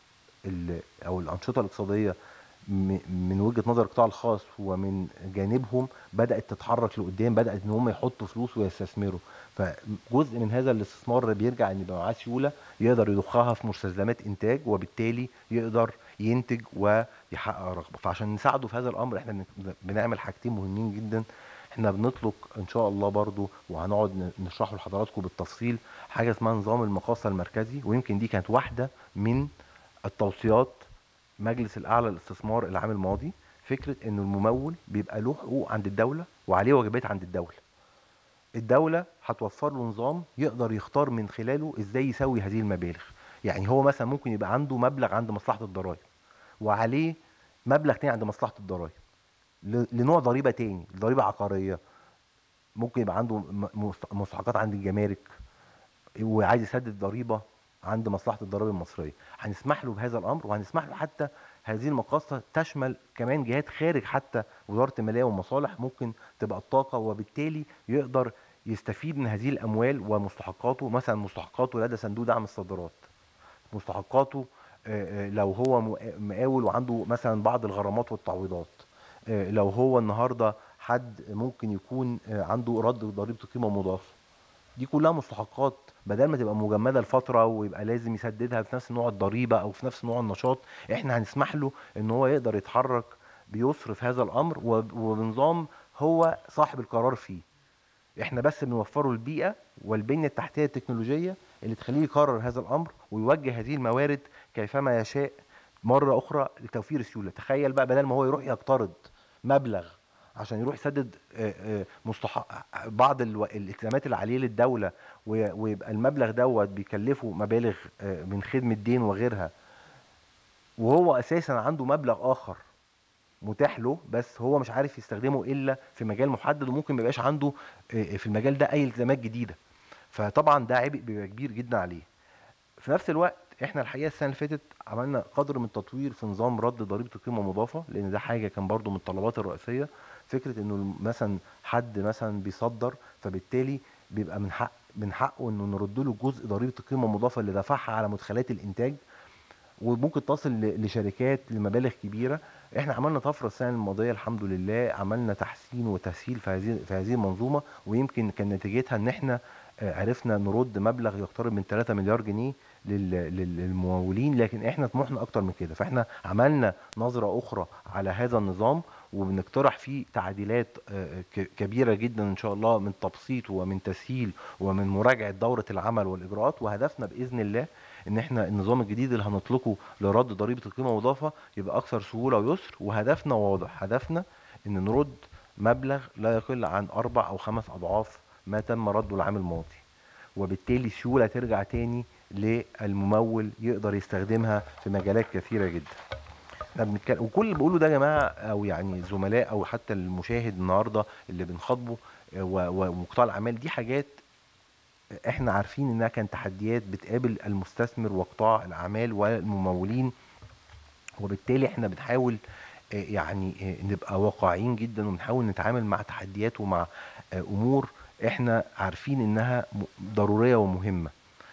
ال- او الانشطه الاقتصاديه م- من وجهه نظر القطاع الخاص ومن جانبهم بدات تتحرك لقدام بدات ان هم يحطوا فلوس ويستثمروا فجزء من هذا الاستثمار بيرجع ان يبقى معاه سيوله يقدر يضخها في مستلزمات انتاج وبالتالي يقدر ينتج ويحقق رغبه فعشان نساعده في هذا الامر احنا بن- بنعمل حاجتين مهمين جدا احنا بنطلق ان شاء الله برضو وهنقعد ن- نشرحه لحضراتكم بالتفصيل حاجه اسمها نظام المقاصه المركزي ويمكن دي كانت واحده من التوصيات مجلس الاعلى للاستثمار العام الماضي فكره ان الممول بيبقى له حقوق عند الدوله وعليه واجبات عند الدوله الدوله هتوفر له نظام يقدر يختار من خلاله ازاي يسوي هذه المبالغ يعني هو مثلا ممكن يبقى عنده مبلغ عند مصلحه الضرائب وعليه مبلغ تاني عند مصلحه الضرائب ل- لنوع ضريبه تاني ضريبه عقاريه ممكن يبقى عنده م- مست- مستحقات عند الجمارك وعايز يسدد ضريبه عند مصلحه الضرائب المصريه هنسمح له بهذا الامر وهنسمح له حتى هذه المقاصه تشمل كمان جهات خارج حتى وزاره الماليه والمصالح ممكن تبقى الطاقه وبالتالي يقدر يستفيد من هذه الاموال ومستحقاته مثلا مستحقاته لدى صندوق دعم الصادرات مستحقاته آه، آه، لو هو مقا- مقاول وعنده مثلا بعض الغرامات والتعويضات آه، لو هو النهارده حد ممكن يكون آه، عنده رد ضريبه القيمه المضافه دي كلها مستحقات بدل ما تبقى مجمده لفتره ويبقى لازم يسددها في نفس نوع الضريبه او في نفس نوع النشاط احنا هنسمح له ان هو يقدر يتحرك بيسر في هذا الامر وب- وبنظام هو صاحب القرار فيه احنا بس بنوفره البيئه والبنيه التحتيه التكنولوجيه اللي تخليه يقرر هذا الامر ويوجه هذه الموارد كيفما يشاء مره اخرى لتوفير السيوله تخيل بقى بدل ما هو يروح يقترض مبلغ عشان يروح يسدد آه، آه، مستحق بعض الو- الالتزامات اللي عليه للدوله وي- ويبقى المبلغ دوت بيكلفه مبالغ آه، من خدمه دين وغيرها وهو اساسا عنده مبلغ اخر متاح له بس هو مش عارف يستخدمه الا في مجال محدد وممكن ما يبقاش عنده آه، في المجال ده اي التزامات جديده فطبعا ده عبء بيبقى كبير جدا عليه في نفس الوقت احنا الحقيقه السنه اللي فاتت عملنا قدر من التطوير في نظام رد ضريبه القيمه المضافه لان ده حاجه كان برضو من الطلبات الرئيسيه فكره انه مثلا حد مثلا بيصدر فبالتالي بيبقى من حق من حقه انه نرد له جزء ضريبه القيمه المضافه اللي دفعها على مدخلات الانتاج وممكن تصل ل- لشركات لمبالغ كبيره احنا عملنا طفره السنه الماضيه الحمد لله عملنا تحسين وتسهيل في هذه في هذه المنظومه ويمكن كان نتيجتها ان احنا آه، عرفنا نرد مبلغ يقترب من 3 مليار جنيه لل- لل- للممولين لكن احنا طموحنا اكتر من كده فاحنا عملنا نظره اخرى على هذا النظام وبنقترح فيه تعديلات آه، ك- كبيره جدا ان شاء الله من تبسيط ومن تسهيل ومن مراجعه دوره العمل والاجراءات وهدفنا باذن الله ان احنا النظام الجديد اللي هنطلقه لرد ضريبه القيمه المضافه يبقى اكثر سهوله ويسر وهدفنا واضح هدفنا ان نرد مبلغ لا يقل عن اربع او خمس اضعاف ما تم رده العام الماضي وبالتالي السيوله ترجع تاني للممول يقدر يستخدمها في مجالات كثيره جدا احنا بنتكلم وكل اللي بقوله ده يا جماعه او يعني زملاء او حتى المشاهد النهارده اللي بنخاطبه آه، و- و- وقطاع الاعمال دي حاجات احنا عارفين انها كانت تحديات بتقابل المستثمر وقطاع الاعمال والممولين وبالتالي احنا بنحاول آه، يعني آه، نبقى واقعيين جدا وبنحاول نتعامل مع تحديات ومع آه، امور احنا عارفين انها م- ضروريه ومهمه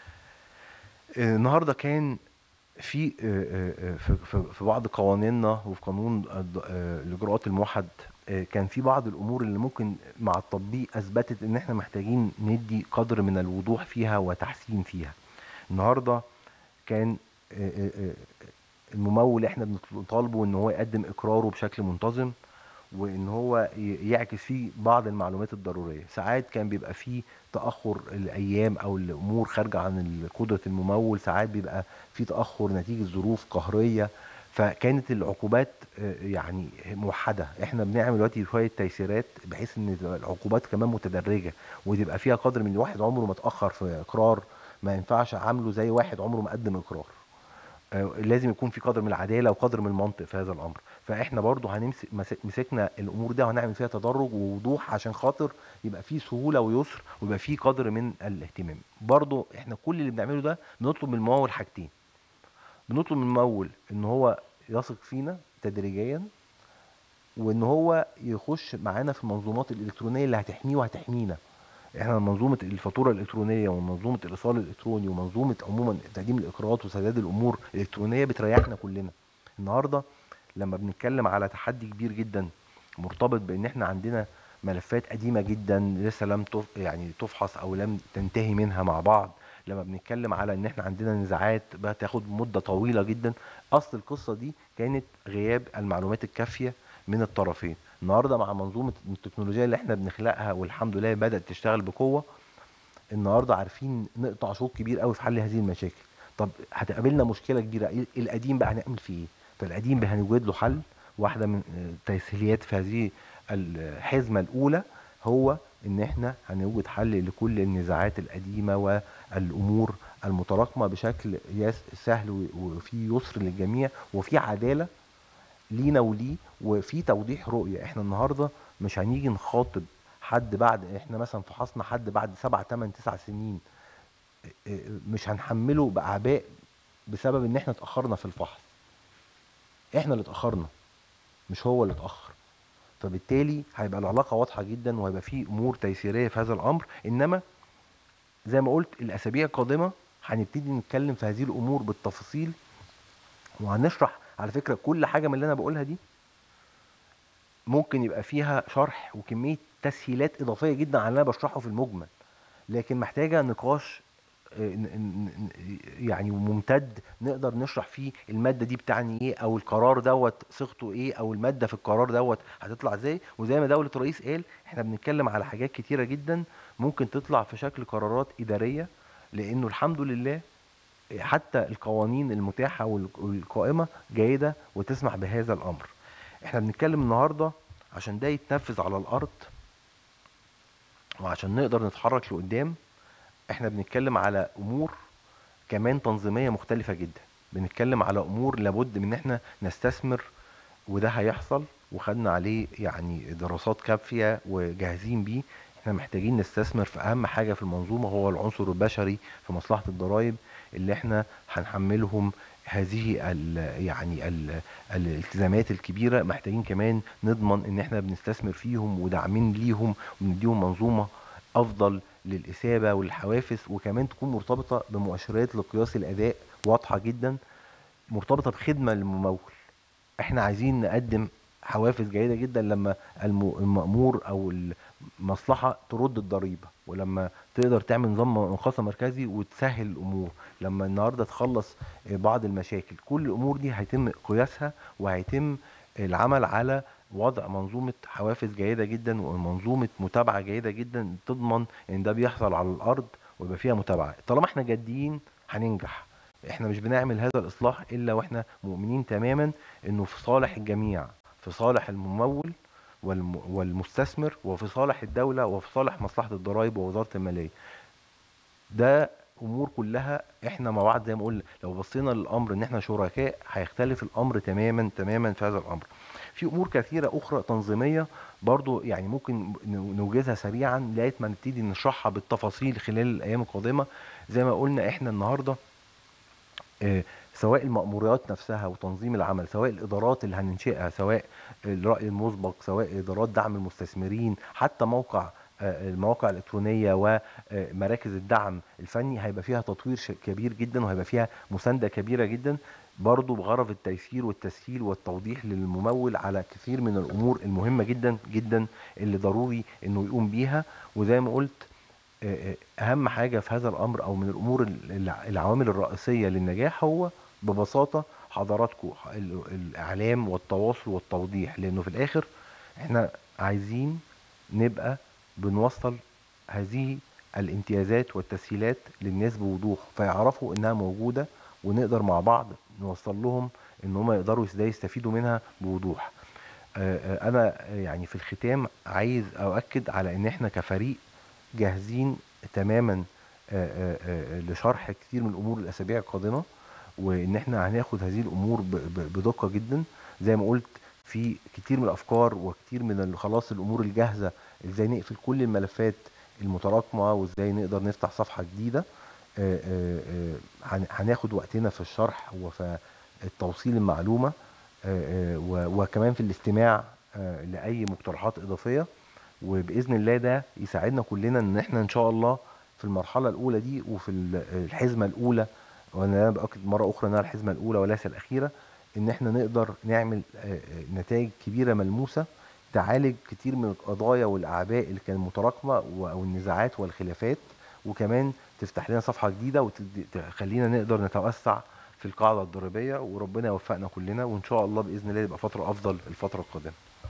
آه، النهارده كان في آه، آه، آه، في في- في بعض قوانيننا وفي قانون الض- آه، الاجراءات الموحد آه، كان في بعض الامور اللي ممكن مع التطبيق اثبتت ان احنا محتاجين ندي قدر من الوضوح فيها وتحسين فيها النهارده كان آه، آه، آه، الممول احنا بنطالبه ان هو يقدم اقراره بشكل منتظم وان هو ي- يعكس فيه بعض المعلومات الضروريه ساعات كان بيبقى فيه تاخر الايام او الامور خارجه عن قدره الممول ساعات بيبقى في تاخر نتيجه ظروف قهريه فكانت العقوبات آه، يعني موحده احنا بنعمل دلوقتي شويه تيسيرات بحيث ان تبقى العقوبات كمان متدرجه وتبقى فيها قدر من الواحد عمره ما اتاخر في اقرار ما ينفعش عامله زي واحد عمره ما قدم اقرار آه، لازم يكون في قدر من العداله وقدر من المنطق في هذا الامر فاحنا برضو هنمسك مس- مسكنا الامور دي وهنعمل فيها تدرج ووضوح عشان خاطر يبقى في سهوله ويسر ويبقى في قدر من الاهتمام برضو احنا كل اللي بنعمله ده بنطلب من الممول حاجتين بنطلب من الممول ان هو يثق فينا تدريجيا وان هو يخش معانا في المنظومات الالكترونيه اللي هتحميه وهتحمينا احنا منظومه الفاتوره الالكترونيه ومنظومه الايصال الالكتروني ومنظومه عموما تقديم الاقراضات وسداد الامور الالكترونيه بتريحنا كلنا النهارده لما بنتكلم على تحدي كبير جدا مرتبط بان احنا عندنا ملفات قديمه جدا لسه لم تف يعني تفحص او لم تنتهي منها مع بعض لما بنتكلم على ان احنا عندنا نزاعات بتاخد مده طويله جدا اصل القصه دي كانت غياب المعلومات الكافيه من الطرفين النهارده مع منظومه التكنولوجيا اللي احنا بنخلقها والحمد لله بدات تشتغل بقوه النهارده عارفين نقطع شوط كبير قوي في حل هذه المشاكل طب هتقابلنا مشكله كبيره إيه القديم بقى هنعمل فيه ايه فالقديم بقى هنوجد له حل واحده من التسهيلات في هذه الحزمه الاولى هو ان احنا هنوجد حل لكل النزاعات القديمه والامور المتراكمه بشكل يس- سهل و- وفي يسر للجميع وفي عداله لينا وليه وفي توضيح رؤيه احنا النهارده مش هنيجي نخاطب حد بعد احنا مثلا فحصنا حد بعد سبع تمن تسع سنين اه، اه، مش هنحمله باعباء بسبب ان احنا اتاخرنا في الفحص احنا اللي اتاخرنا مش هو اللي اتاخر فبالتالي هيبقى العلاقه واضحه جدا وهيبقى في امور تيسيريه في هذا الامر انما زي ما قلت الاسابيع القادمه هنبتدي نتكلم في هذه الامور بالتفاصيل وهنشرح على فكره كل حاجه من اللي انا بقولها دي ممكن يبقى فيها شرح وكميه تسهيلات اضافيه جدا على اللي انا بشرحه في المجمل لكن محتاجه نقاش آه، ن- ن- ن- يعني ممتد نقدر نشرح فيه الماده دي بتعني ايه او القرار دوت صيغته ايه او الماده في القرار دوت هتطلع ازاي وزي ما دوله الرئيس قال احنا بنتكلم على حاجات كتيره جدا ممكن تطلع في شكل قرارات اداريه لانه الحمد لله حتى القوانين المتاحه وال- والقائمه جيده وتسمح بهذا الامر احنا بنتكلم النهارده عشان ده يتنفذ على الارض وعشان نقدر نتحرك لقدام احنا بنتكلم على امور كمان تنظيميه مختلفه جدا بنتكلم على امور لابد من ان احنا نستثمر وده هيحصل وخدنا عليه يعني دراسات كافيه وجاهزين بيه احنا محتاجين نستثمر في اهم حاجه في المنظومه هو العنصر البشري في مصلحه الضرائب اللي احنا هنحملهم هذه ال يعني ال الالتزامات الكبيره محتاجين كمان نضمن ان احنا بنستثمر فيهم وداعمين ليهم ونديهم منظومه افضل للاثابه والحوافز وكمان تكون مرتبطه بمؤشرات لقياس الاداء واضحه جدا مرتبطه بخدمه للممول احنا عايزين نقدم حوافز جيده جدا لما الم- المأمور او المصلحه ترد الضريبه ولما تقدر تعمل نظام انقاذ مركزي وتسهل الامور لما النهارده تخلص بعض المشاكل كل الامور دي هيتم قياسها وهيتم العمل على وضع منظومه حوافز جيده جدا ومنظومه متابعه جيده جدا تضمن ان ده بيحصل على الارض ويبقى فيها متابعه طالما احنا جادين هننجح احنا مش بنعمل هذا الاصلاح الا واحنا مؤمنين تماما انه في صالح الجميع في صالح الممول والم- والمستثمر وفي صالح الدولة وفي صالح مصلحة الضرائب ووزارة المالية ده امور كلها احنا مع بعض زي ما قلنا لو بصينا للامر ان احنا شركاء هيختلف الامر تماما تماما في هذا الامر في امور كثيره اخرى تنظيميه برضو يعني ممكن ن- نوجزها سريعا لغايه ما نبتدي نشرحها بالتفاصيل خلال الايام القادمه زي ما قلنا احنا النهارده آه، سواء المأموريات نفسها وتنظيم العمل سواء الإدارات اللي هننشئها سواء الرأي المسبق سواء إدارات دعم المستثمرين حتى موقع آه، المواقع الإلكترونية ومراكز الدعم الفني هيبقى فيها تطوير ش- كبير جدا وهيبقى فيها مساندة كبيرة جدا برضو بغرض التيسير والتسهيل والتوضيح للممول على كثير من الأمور المهمة جدا جدا اللي ضروري إنه يقوم بيها وزي ما قلت آه، آه، اهم حاجه في هذا الامر او من الامور ال- الع- العوامل الرئيسيه للنجاح هو ببساطه حضراتكم ال- الاعلام والتواصل والتوضيح لانه في الاخر احنا عايزين نبقى بنوصل هذه الامتيازات والتسهيلات للناس بوضوح فيعرفوا انها موجوده ونقدر مع بعض نوصل لهم ان هم يقدروا ازاي يستفيدوا منها بوضوح آه، آه، انا آه، يعني في الختام عايز اؤكد على ان احنا كفريق جاهزين تماما آه، آه، آه، لشرح كتير من الامور الاسابيع القادمه وان احنا هناخد هذه الامور ب- ب- بدقه جدا زي ما قلت في كتير من الافكار وكتير من ال- خلاص الامور الجاهزه ازاي نقفل كل الملفات المتراكمه وازاي نقدر نفتح صفحه جديده آه، آه، آه، هن- هناخد وقتنا في الشرح وفي التوصيل المعلومه آه، آه، و- وكمان في الاستماع آه، لاي مقترحات اضافيه وباذن الله ده يساعدنا كلنا ان احنا ان شاء الله في المرحله الاولى دي وفي ال- الحزمه الاولى وانا باكد مره اخرى انها الحزمه الاولى وليس الاخيره ان احنا نقدر نعمل آه، آه، نتائج كبيره ملموسه تعالج كتير من القضايا والاعباء اللي كانت متراكمه و- او النزاعات والخلافات وكمان تفتح لنا صفحه جديده وتخلينا نقدر نتوسع في القاعده الضريبيه وربنا يوفقنا كلنا وان شاء الله باذن الله يبقى فتره افضل الفتره القادمه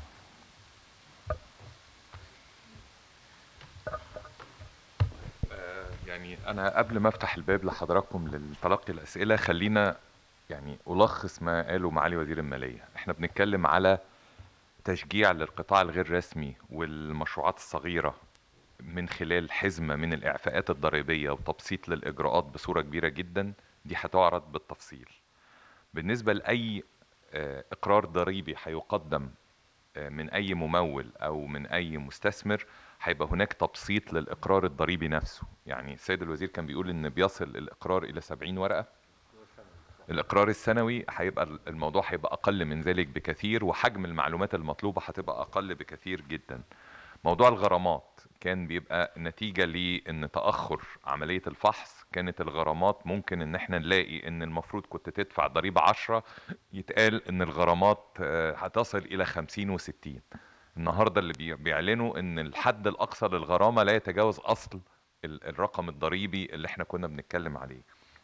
آه، يعني أنا قبل ما أفتح الباب لحضراتكم لتلقي الأسئلة خلينا يعني ألخص ما قاله معالي وزير المالية احنا بنتكلم على تشجيع للقطاع الغير رسمي والمشروعات الصغيرة من خلال حزمة من الإعفاءات الضريبية وتبسيط للإجراءات بصورة كبيرة جدا دي هتعرض بالتفصيل بالنسبة لأي آه، إقرار ضريبي هيقدم آه، من أي ممول أو من أي مستثمر هيبقى هناك تبسيط للإقرار الضريبي نفسه يعني السيد الوزير كان بيقول إن بيصل الإقرار إلى 70 ورقة الإقرار السنوي هيبقى الموضوع هيبقى أقل من ذلك بكثير وحجم المعلومات المطلوبة هتبقى أقل بكثير جدا موضوع الغرامات كان بيبقى نتيجة لأن تأخر عملية الفحص كانت الغرامات ممكن ان احنا نلاقي ان المفروض كنت تدفع ضريبة عشرة يتقال ان الغرامات آه، هتصل الى خمسين وستين النهاردة اللي بي- بيعلنوا ان الحد الاقصى للغرامة لا يتجاوز اصل ال- الرقم الضريبي اللي احنا كنا بنتكلم عليه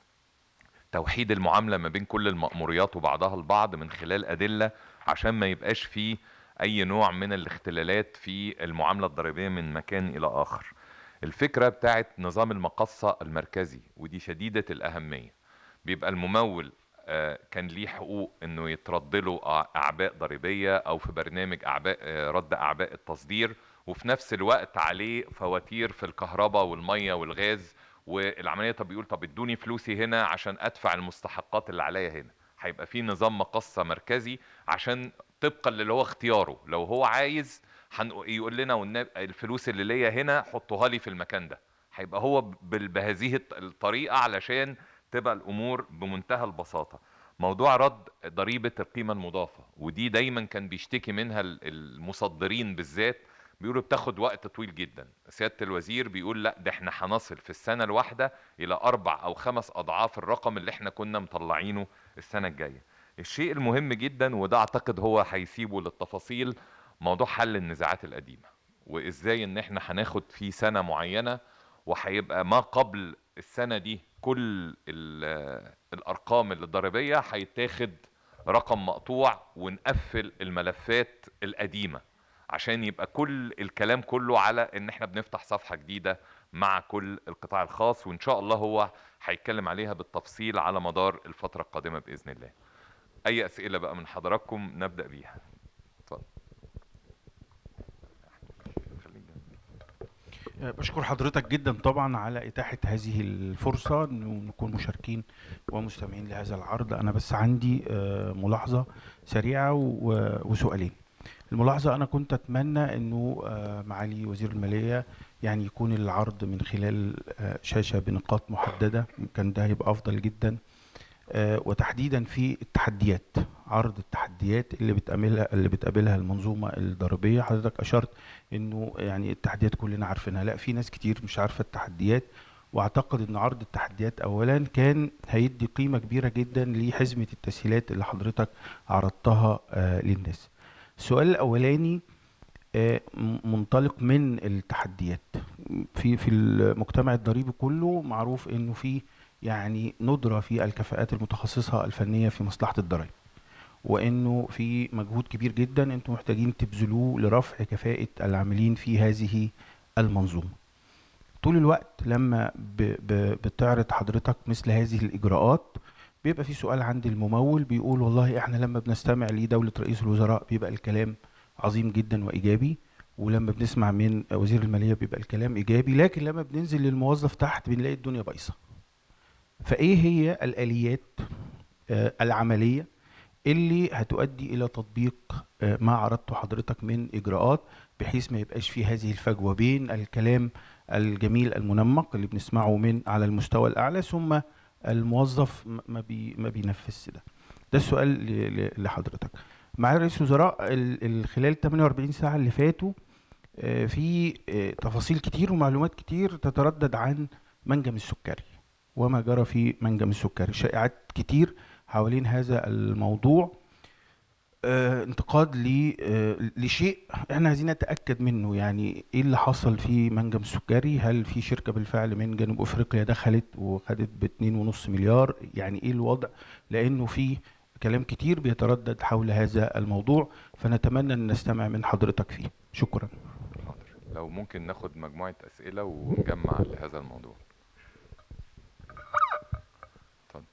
توحيد المعاملة ما بين كل المأموريات وبعضها البعض من خلال أدلة عشان ما يبقاش فيه أي نوع من الاختلالات في المعاملة الضريبية من مكان إلى آخر الفكرة بتاعت نظام المقصة المركزي ودي شديدة الأهمية بيبقى الممول آه، كان ليه حقوق انه يترد له أع- اعباء ضريبيه او في برنامج اعباء آه، رد اعباء التصدير وفي نفس الوقت عليه فواتير في الكهرباء والميه والغاز والعمليه طب بيقول طب ادوني فلوسي هنا عشان ادفع المستحقات اللي عليا هنا هيبقى في نظام مقصه مركزي عشان طبقا للي هو اختياره لو هو عايز هن- يقول لنا والنب- الفلوس اللي ليا هنا حطوها لي في المكان ده هيبقى هو بال- بهذه الط- الطريقه علشان تبقى الامور بمنتهى البساطه موضوع رد ضريبه القيمه المضافه ودي دايما كان بيشتكي منها ال- المصدرين بالذات بيقولوا بتاخد وقت طويل جدا سياده الوزير بيقول لا ده احنا هنصل في السنه الواحده الى اربع او خمس اضعاف الرقم اللي احنا كنا مطلعينه السنه الجايه الشيء المهم جدا وده اعتقد هو هيسيبه للتفاصيل موضوع حل النزاعات القديمه وازاي ان احنا هناخد في سنه معينه وهيبقى ما قبل السنه دي كل ال- الارقام الضريبيه هيتاخد رقم مقطوع ونقفل الملفات القديمه عشان يبقى كل الكلام كله على ان احنا بنفتح صفحه جديده مع كل القطاع الخاص وان شاء الله هو هيتكلم عليها بالتفصيل على مدار الفتره القادمه باذن الله اي اسئله بقى من حضراتكم نبدا بيها اتفضل خليك جنبي. بشكر حضرتك جدا طبعا على إتاحة هذه الفرصة إنه نكون مشاركين ومستمعين لهذا العرض أنا بس عندي آه، ملاحظة سريعة و- وسؤالين الملاحظة أنا كنت أتمنى إنه آه، معالي وزير المالية يعني يكون العرض من خلال آه، شاشة بنقاط محددة كان ده هيبقى أفضل جدا آه، وتحديدا في التحديات عرض التحديات اللي بتقابلها اللي بتقابلها المنظومة الضريبية حضرتك أشرت انه يعني التحديات كلنا عارفينها لا في ناس كتير مش عارفه التحديات واعتقد ان عرض التحديات اولا كان هيدي قيمه كبيره جدا لحزمه التسهيلات اللي حضرتك عرضتها آه للناس السؤال الاولاني آه م- منطلق من التحديات في في المجتمع الضريبي كله معروف انه في يعني ندره في الكفاءات المتخصصه الفنيه في مصلحه الضرائب وانه في مجهود كبير جدا انتم محتاجين تبذلوه لرفع كفاءة العاملين في هذه المنظومة طول الوقت لما ب ب بتعرض حضرتك مثل هذه الإجراءات بيبقى في سؤال عند الممول بيقول والله احنا لما بنستمع لدولة رئيس الوزراء بيبقى الكلام عظيم جدا وإيجابي ولما بنسمع من وزير المالية بيبقى الكلام إيجابي لكن لما بننزل للموظف تحت بنلاقي الدنيا بايظة فإيه هي الآليات آه، العملية اللي هتؤدي الى تطبيق آه، ما عرضته حضرتك من اجراءات بحيث ما يبقاش في هذه الفجوه بين الكلام الجميل المنمق اللي بنسمعه من على المستوى الاعلى ثم الموظف م- ما بي ما بينفذش ده ده السؤال ل- ل- لحضرتك معالي رئيس الوزراء ال- ال- خلال 48 ساعة اللي فاتوا آه، في آه، تفاصيل كتير ومعلومات كتير تتردد عن منجم السكري وما جرى في منجم السكري شائعات كتير حوالين هذا الموضوع آه، انتقاد ل آه، لشيء احنا عايزين نتاكد منه يعني ايه اللي حصل في منجم السكري هل في شركه بالفعل من جنوب افريقيا دخلت وخدت ب 2.5 مليار يعني ايه الوضع لانه في كلام كتير بيتردد حول هذا الموضوع فنتمنى ان نستمع من حضرتك فيه شكرا حاضر لو ممكن ناخد مجموعة أسئلة ونجمع لهذا الموضوع اتفضل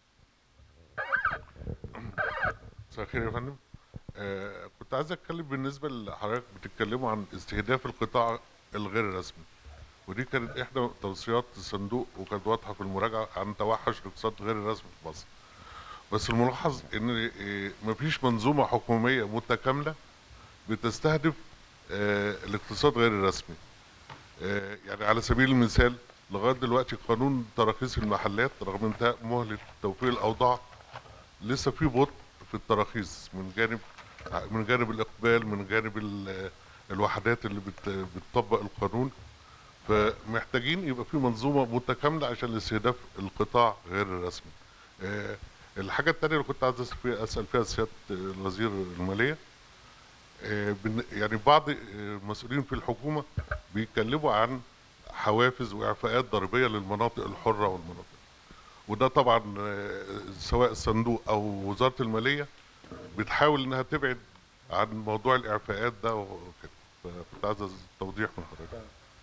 مساء الخير يا فندم آه كنت عايز اتكلم بالنسبه لحضرتك بتتكلموا عن استهداف القطاع الغير الرسمي ودي كانت احدى توصيات الصندوق وكانت واضحه في المراجعه عن توحش الاقتصاد غير الرسمي في مصر بس الملاحظ ان آه، مفيش منظومه حكوميه متكامله بتستهدف آه الاقتصاد غير الرسمي آه يعني على سبيل المثال لغايه دلوقتي قانون تراخيص المحلات رغم انتهاء مهله توفير الاوضاع لسه في بطء في التراخيص من جانب من جانب الاقبال من جانب ال- الوحدات اللي بت- بتطبق القانون فمحتاجين يبقى في منظومه متكامله عشان لاستهداف القطاع غير الرسمي. آه، الحاجه الثانيه اللي كنت عايز اسال فيها اسال فيها سياده وزير الماليه آه، بن- يعني بعض آه، المسؤولين في الحكومه بيتكلموا عن حوافز واعفاءات ضريبيه للمناطق الحره والمناطق وده طبعا آه، سواء الصندوق او وزاره الماليه بتحاول انها تبعد عن موضوع الاعفاءات ده وكده فكنت عايز توضيح من حضرتك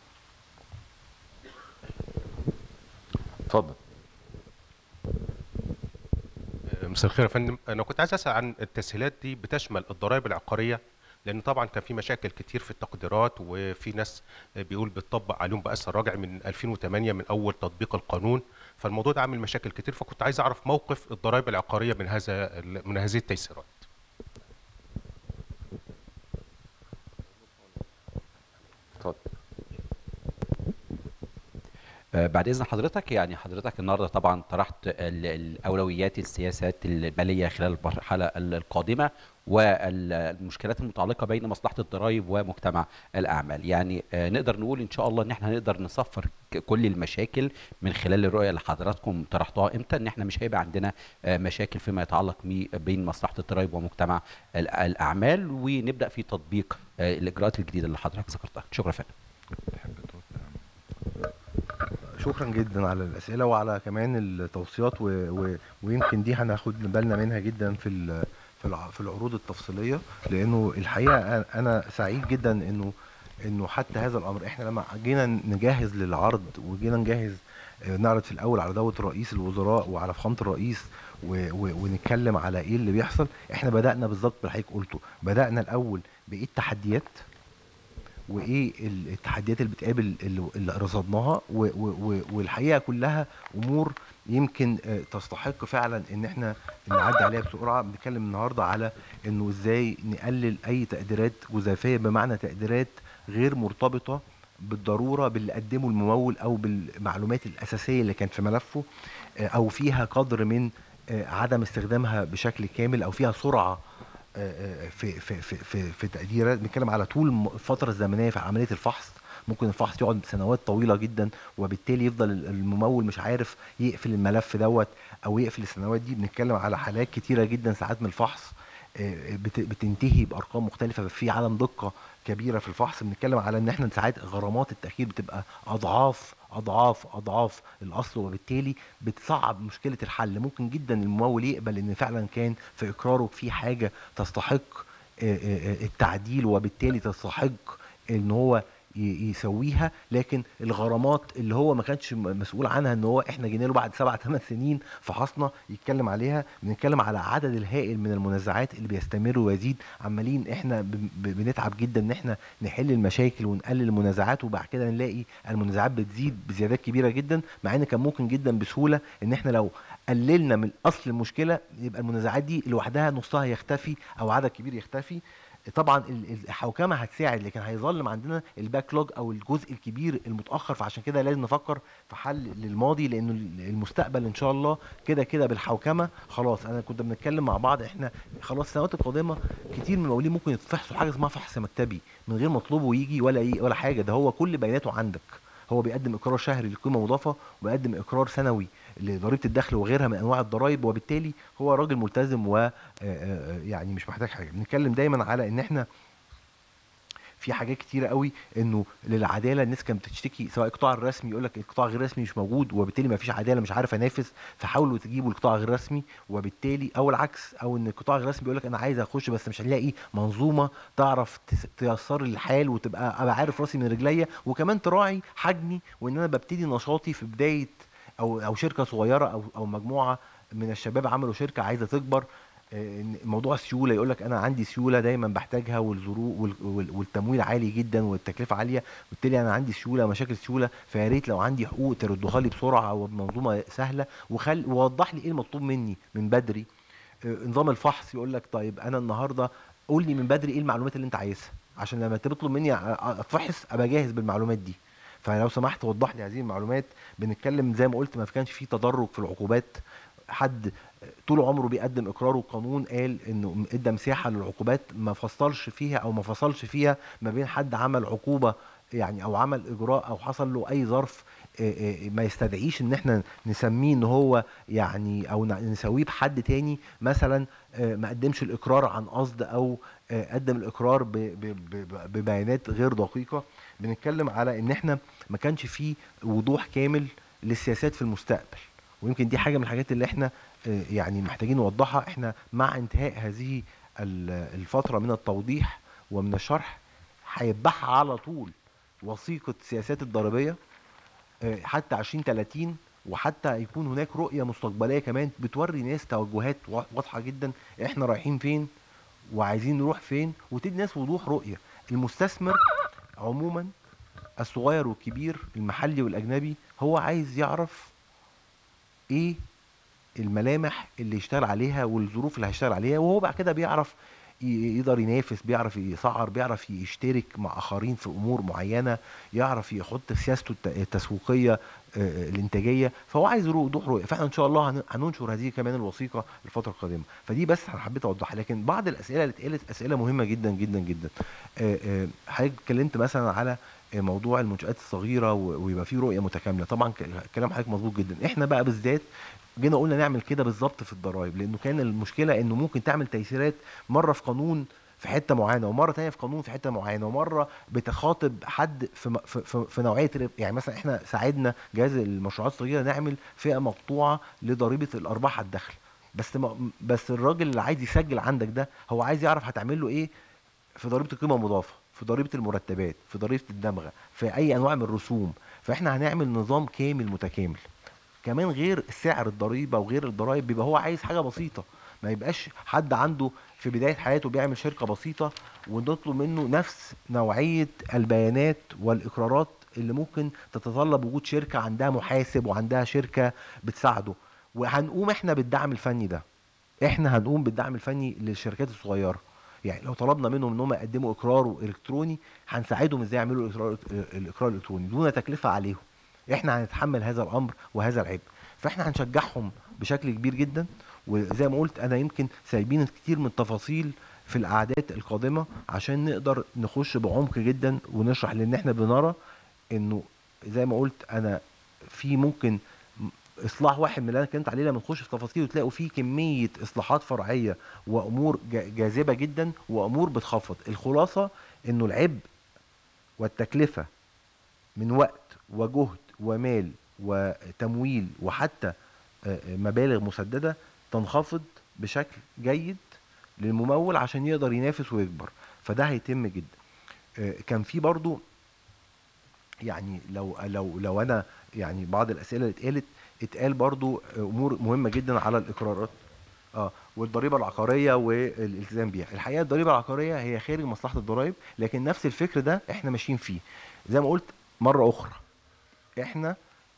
اتفضل مساء الخير يا فندم انا كنت عايز اسال عن التسهيلات دي بتشمل الضرائب العقاريه لان طبعا كان في مشاكل كتير في التقديرات وفي ناس بيقول بتطبق عليهم باثر راجع من 2008 من اول تطبيق القانون فالموضوع ده عامل مشاكل كتير فكنت عايز اعرف موقف الضرائب العقاريه من هذا من هذه التيسيرات اتفضل آه، بعد اذن حضرتك يعني حضرتك النهارده طبعا طرحت ال- الاولويات السياسات الماليه خلال المرحله ال- القادمه والمشكلات المتعلقه بين مصلحه الضرائب ومجتمع الاعمال يعني آه، نقدر نقول ان شاء الله ان احنا نقدر نصفر ك- كل المشاكل من خلال الرؤيه اللي حضراتكم طرحتوها امتى ان احنا مش هيبقى عندنا آه، مشاكل فيما يتعلق مي- بين مصلحه الضرائب ومجتمع ال- الاعمال ونبدا في تطبيق آه، الاجراءات الجديده اللي حضرتك ذكرتها شكرا فندم تحب تقول شكرا جدا على الاسئله وعلى كمان التوصيات و... و... ويمكن دي هناخد بالنا منها جدا في ال... في الع- في العروض التفصيليه لانه الحقيقه أنا- انا سعيد جدا انه انه حتى هذا الامر احنا لما جينا نجهز للعرض وجينا نجهز آه، نعرض في الاول على دوله رئيس الوزراء وعلى فخامه الرئيس و... و... ونتكلم على ايه اللي بيحصل احنا بدانا بالظبط باللي حضرتك قلته بدانا الاول بايه التحديات وايه ال- التحديات اللي بتقابل اللي اللي رصدناها و- و- و- والحقيقه كلها امور يمكن آه، تستحق فعلا ان احنا نعدي عليها بسرعه بنتكلم النهارده على انه ازاي نقلل اي تقديرات جزافيه بمعنى تقديرات غير مرتبطه بالضروره باللي قدمه الممول او بالمعلومات الاساسيه اللي كانت في ملفه آه، او فيها قدر من آه، عدم استخدامها بشكل كامل او فيها سرعه آه، آه، في في في في, في تقديرات بنتكلم على طول م- الفتره الزمنيه في عمليه الفحص ممكن الفحص يقعد سنوات طويله جدا وبالتالي يفضل ال- الممول مش عارف يقفل الملف دوت او يقفل السنوات دي بنتكلم على حالات كتيره جدا ساعات من الفحص آه، بت- بتنتهي بارقام مختلفه في عدم دقه كبيره في الفحص بنتكلم على ان احنا ساعات غرامات التاخير بتبقى اضعاف اضعاف اضعاف الاصل وبالتالي بتصعب مشكله الحل ممكن جدا الممول يقبل ان فعلا كان في اقراره في حاجه تستحق آه، آه، آه، التعديل وبالتالي تستحق ان هو ي- يسويها لكن الغرامات اللي هو ما كانش م- مسؤول عنها ان هو احنا جينا له بعد سبع ثمان سنين فحصنا يتكلم عليها بنتكلم على عدد الهائل من المنازعات اللي بيستمر ويزيد عمالين احنا ب- ب- بنتعب جدا ان احنا نحل المشاكل ونقلل المنازعات وبعد كده نلاقي المنازعات بتزيد بزيادات كبيره جدا مع ان كان ممكن جدا بسهوله ان احنا لو قللنا من اصل المشكله يبقى المنازعات دي لوحدها نصها يختفي او عدد كبير يختفي طبعا ال- الحوكمه هتساعد لكن هيظل عندنا الباك لوج او الجزء الكبير المتاخر فعشان كده لازم نفكر في حل للماضي لانه ال- المستقبل ان شاء الله كده كده بالحوكمه خلاص انا كنت بنتكلم مع بعض احنا خلاص السنوات القادمه كتير من المقاولين ممكن يتفحصوا حاجه اسمها فحص مكتبي من غير مطلوب ويجي ولا ي- ولا حاجه ده هو كل بياناته عندك هو بيقدم اقرار شهري للقيمه المضافه وبيقدم اقرار سنوي لضريبه الدخل وغيرها من انواع الضرائب وبالتالي هو راجل ملتزم و آه، آه، يعني مش محتاج حاجه بنتكلم دايما على ان احنا في حاجات كتيره قوي انه للعداله الناس كانت بتشتكي سواء القطاع الرسمي يقول لك القطاع غير الرسمي مش موجود وبالتالي ما فيش عداله مش عارف انافس فحاولوا تجيبوا القطاع غير الرسمي وبالتالي او العكس او ان القطاع غير الرسمي بيقول لك انا عايز اخش بس مش هنلاقي منظومه تعرف تس- تيسر لي الحال وتبقى ابقى عارف راسي من رجليا وكمان تراعي حجمي وان انا ببتدي نشاطي في بدايه او او شركه صغيره او او مجموعه من الشباب عملوا شركه عايزه تكبر آه، إن موضوع السيوله يقول لك انا عندي سيوله دايما بحتاجها والظروف وال- وال- والتمويل عالي جدا والتكلفه عاليه بالتالي انا عندي سيوله مشاكل سيوله فيا ريت لو عندي حقوق تردوها لي بسرعه وبمنظومه سهله وخل ووضح لي ايه المطلوب مني من بدري آه، نظام الفحص يقول لك طيب انا النهارده قول لي من بدري ايه المعلومات اللي انت عايزها عشان لما تطلب مني أ- أ- اتفحص ابقى جاهز بالمعلومات دي فلو سمحت وضح لي هذه المعلومات بنتكلم زي ما قلت ما كانش في تدرج في العقوبات حد طول عمره بيقدم اقراره القانون قال انه ادى مساحه للعقوبات ما فصلش فيها او ما فصلش فيها ما بين حد عمل عقوبه يعني او عمل اجراء او حصل له اي ظرف آه، آه، ما يستدعيش ان احنا نسميه ان هو يعني او ن- نسويه بحد تاني مثلا آه، ما قدمش الاقرار عن قصد او آه، قدم الاقرار ب- ب- ب- ببيانات غير دقيقه بنتكلم على ان احنا ما كانش فيه وضوح كامل للسياسات في المستقبل ويمكن دي حاجه من الحاجات اللي احنا آه، يعني محتاجين نوضحها احنا مع انتهاء هذه ال- الفتره من التوضيح ومن الشرح هيتبعها على طول وثيقه السياسات الضريبيه آه، حتى 2030 وحتى يكون هناك رؤيه مستقبليه كمان بتوري ناس توجهات وا- واضحه جدا احنا رايحين فين وعايزين نروح فين وتدي ناس وضوح رؤيه المستثمر عموما الصغير والكبير المحلي والاجنبي هو عايز يعرف ايه الملامح اللي يشتغل عليها والظروف اللي هيشتغل عليها وهو بعد كده بيعرف ي- يقدر ينافس بيعرف يسعر بيعرف يشترك مع اخرين في امور معينه يعرف يحط سياسته الت- التسويقيه آه، الانتاجيه فهو عايز رو- وضوح رؤيه فاحنا ان شاء الله هن- هننشر هذه كمان الوثيقه الفتره القادمه فدي بس انا حبيت اوضحها لكن بعض الاسئله اللي اتقالت اسئله مهمه جدا جدا جدا آه، آه، حضرتك اتكلمت مثلا على آه، موضوع المنشات الصغيره و- ويبقى فيه رؤيه متكامله طبعا ك- كلام حضرتك مظبوط جدا احنا بقى بالذات جينا قلنا نعمل كده بالظبط في الضرائب لانه كان المشكله انه ممكن تعمل تيسيرات مره في قانون في حته معينه ومره تانية في قانون في حته معينه ومره بتخاطب حد في م- في, في, في نوعيه رب- يعني مثلا احنا ساعدنا جهاز المشروعات الصغيره نعمل فئه مقطوعه لضريبه الارباح على الدخل بس ما بس الراجل اللي عايز يسجل عندك ده هو عايز يعرف هتعمل له ايه في ضريبه القيمه المضافه في ضريبه المرتبات في ضريبه الدمغه في اي انواع من الرسوم فاحنا هنعمل نظام كامل متكامل كمان غير سعر الضريبه وغير الضرايب بيبقى هو عايز حاجه بسيطه ما يبقاش حد عنده في بدايه حياته بيعمل شركه بسيطه ونطلب منه نفس نوعيه البيانات والاقرارات اللي ممكن تتطلب وجود شركه عندها محاسب وعندها شركه بتساعده وهنقوم احنا بالدعم الفني ده احنا هنقوم بالدعم الفني للشركات الصغيره يعني لو طلبنا منهم ان هم يقدموا اقرار الكتروني هنساعدهم ازاي يعملوا الاقرار الاقرار الالكتروني دون تكلفه عليهم احنا هنتحمل هذا الامر وهذا العبء فاحنا هنشجعهم بشكل كبير جدا وزي ما قلت انا يمكن سايبين كتير من التفاصيل في الاعداد القادمه عشان نقدر نخش بعمق جدا ونشرح لان احنا بنرى انه زي ما قلت انا في ممكن اصلاح واحد من اللي انا اتكلمت عليه لما نخش في تفاصيل وتلاقوا فيه كميه اصلاحات فرعيه وامور جا- جاذبه جدا وامور بتخفض الخلاصه انه العبء والتكلفه من وقت وجهد ومال وتمويل وحتى آه، آه، مبالغ مسدده تنخفض بشكل جيد للممول عشان يقدر ينافس ويكبر فده هيتم جدا آه، كان في برضو يعني لو لو لو انا يعني بعض الاسئله اللي اتقالت اتقال برضو امور مهمه جدا على الاقرارات اه والضريبه العقاريه والالتزام بيها الحقيقه الضريبه العقاريه هي خارج مصلحه الضرائب لكن نفس الفكر ده احنا ماشيين فيه زي ما قلت مره اخرى احنا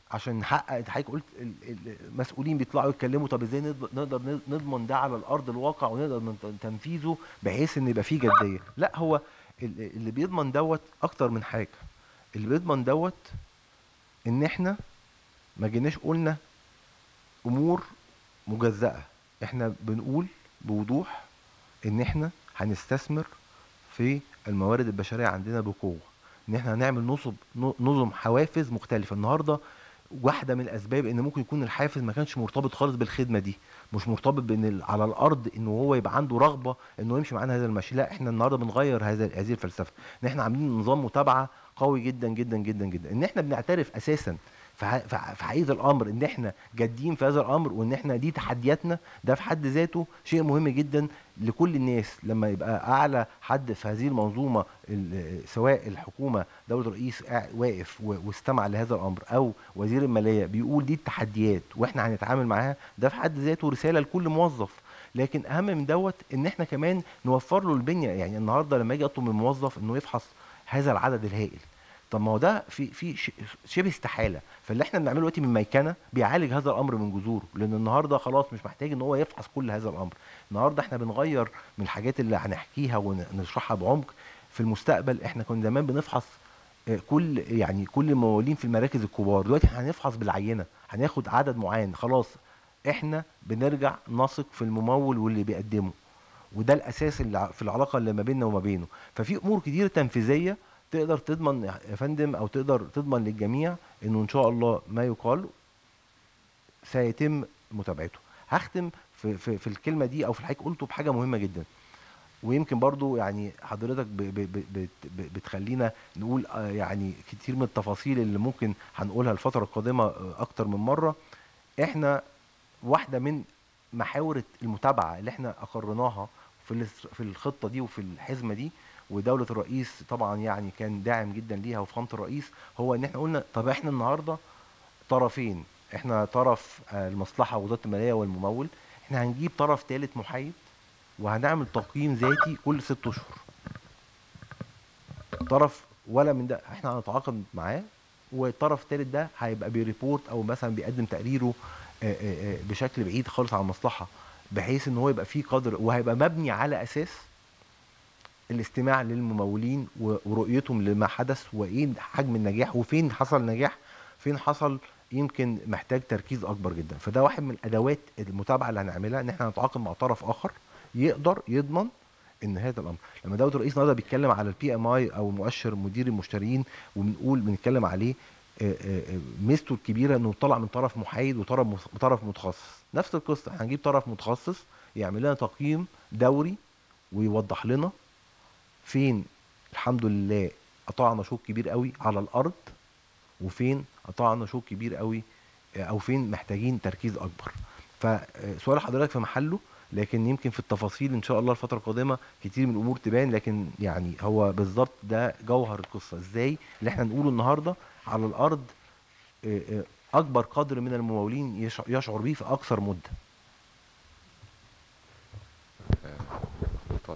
عشان نحقق انت حضرتك قلت ال- ال- المسؤولين بيطلعوا يتكلموا طب ازاي نض- نقدر ن- نضمن ده على الارض الواقع ونقدر نت- تنفيذه بحيث ان يبقى فيه جديه لا هو ال- اللي بيضمن دوت اكتر من حاجه اللي بيضمن دوت ان احنا ما جيناش قلنا امور مجزأة احنا بنقول بوضوح ان احنا هنستثمر في الموارد البشرية عندنا بقوة ان احنا هنعمل نصب نظم حوافز مختلفة النهاردة واحدة من الاسباب ان ممكن يكون الحافز ما كانش مرتبط خالص بالخدمة دي مش مرتبط بان ال- على الارض انه هو يبقى عنده رغبة انه يمشي معانا هذا المشي لا احنا النهاردة بنغير هذا هذه الفلسفة ان احنا عاملين نظام متابعة قوي جدا جدا جدا جدا ان احنا بنعترف اساسا في ح- في ح- في حقيقه الامر ان احنا جادين في هذا الامر وان احنا دي تحدياتنا ده في حد ذاته شيء مهم جدا لكل الناس لما يبقى اعلى حد في هذه المنظومه ال- سواء الحكومه دوله الرئيس قاع- واقف و- واستمع لهذا الامر او وزير الماليه بيقول دي التحديات واحنا هنتعامل معاها ده في حد ذاته رساله لكل موظف لكن اهم من دوت ان احنا كمان نوفر له البنيه يعني النهارده لما اجي اطلب من الموظف انه يفحص هذا العدد الهائل طب ما هو ده في في ش- شبه استحاله فاللي احنا بنعمله دلوقتي من ميكنه بيعالج هذا الامر من جذوره لان النهارده خلاص مش محتاج ان هو يفحص كل هذا الامر النهارده احنا بنغير من الحاجات اللي هنحكيها ونشرحها بعمق في المستقبل احنا كنا زمان بنفحص آه، كل يعني كل الموالين في المراكز الكبار دلوقتي احنا هنفحص بالعينه هناخد عدد معين خلاص احنا بنرجع نثق في الممول واللي بيقدمه وده الاساس اللي ع- في العلاقه اللي ما بيننا وما بينه ففي امور كتير تنفيذيه تقدر تضمن يا فندم او تقدر تضمن للجميع انه ان شاء الله ما يقال سيتم متابعته هختم في, في, في الكلمه دي او في الحقيقه قلته بحاجه مهمه جدا ويمكن برضو يعني حضرتك ب ب ب بت- ب بتخلينا نقول آه، يعني كتير من التفاصيل اللي ممكن هنقولها الفتره القادمه آه، اكتر من مره احنا واحده من محاور المتابعه اللي احنا اقرناها في الاس- في الخطه دي وفي الحزمه دي ودوله الرئيس طبعا يعني كان داعم جدا ليها وفخامه الرئيس هو ان احنا قلنا طب احنا النهارده طرفين احنا طرف آه، المصلحه وزاره الماليه والممول احنا هنجيب طرف ثالث محايد وهنعمل تقييم ذاتي كل ست اشهر طرف ولا من ده احنا هنتعاقد معاه والطرف الثالث ده هيبقى بيريبورت او مثلا بيقدم تقريره آه، آه، آه، بشكل بعيد خالص عن المصلحه بحيث ان هو يبقى فيه قدر وهيبقى مبني على اساس الاستماع للممولين و- ورؤيتهم لما حدث وايه حجم النجاح وفين حصل نجاح فين حصل يمكن محتاج تركيز اكبر جدا فده واحد من ادوات المتابعه اللي هنعملها ان احنا نتعاقد مع طرف اخر يقدر يضمن ان هذا الامر لما دوله الرئيس النهارده بيتكلم على البي ام اي او مؤشر مدير المشترين وبنقول بنتكلم عليه آه، آه، آه، ميزته الكبيره انه طلع من طرف محايد وطرف مس- طرف متخصص نفس القصه احنا هنجيب طرف متخصص يعمل لنا تقييم دوري ويوضح لنا فين الحمد لله قطعنا شوط كبير قوي على الارض وفين قطعنا شوط كبير قوي آه، او فين محتاجين تركيز اكبر فسؤال حضرتك في محله لكن يمكن في التفاصيل ان شاء الله الفتره القادمه كتير من الامور تبان لكن يعني هو بالظبط ده جوهر القصه ازاي اللي احنا نقوله النهارده على الارض آه، آه، اكبر قدر من الممولين يشع- يشعر بيه في اقصر مده اتفضل.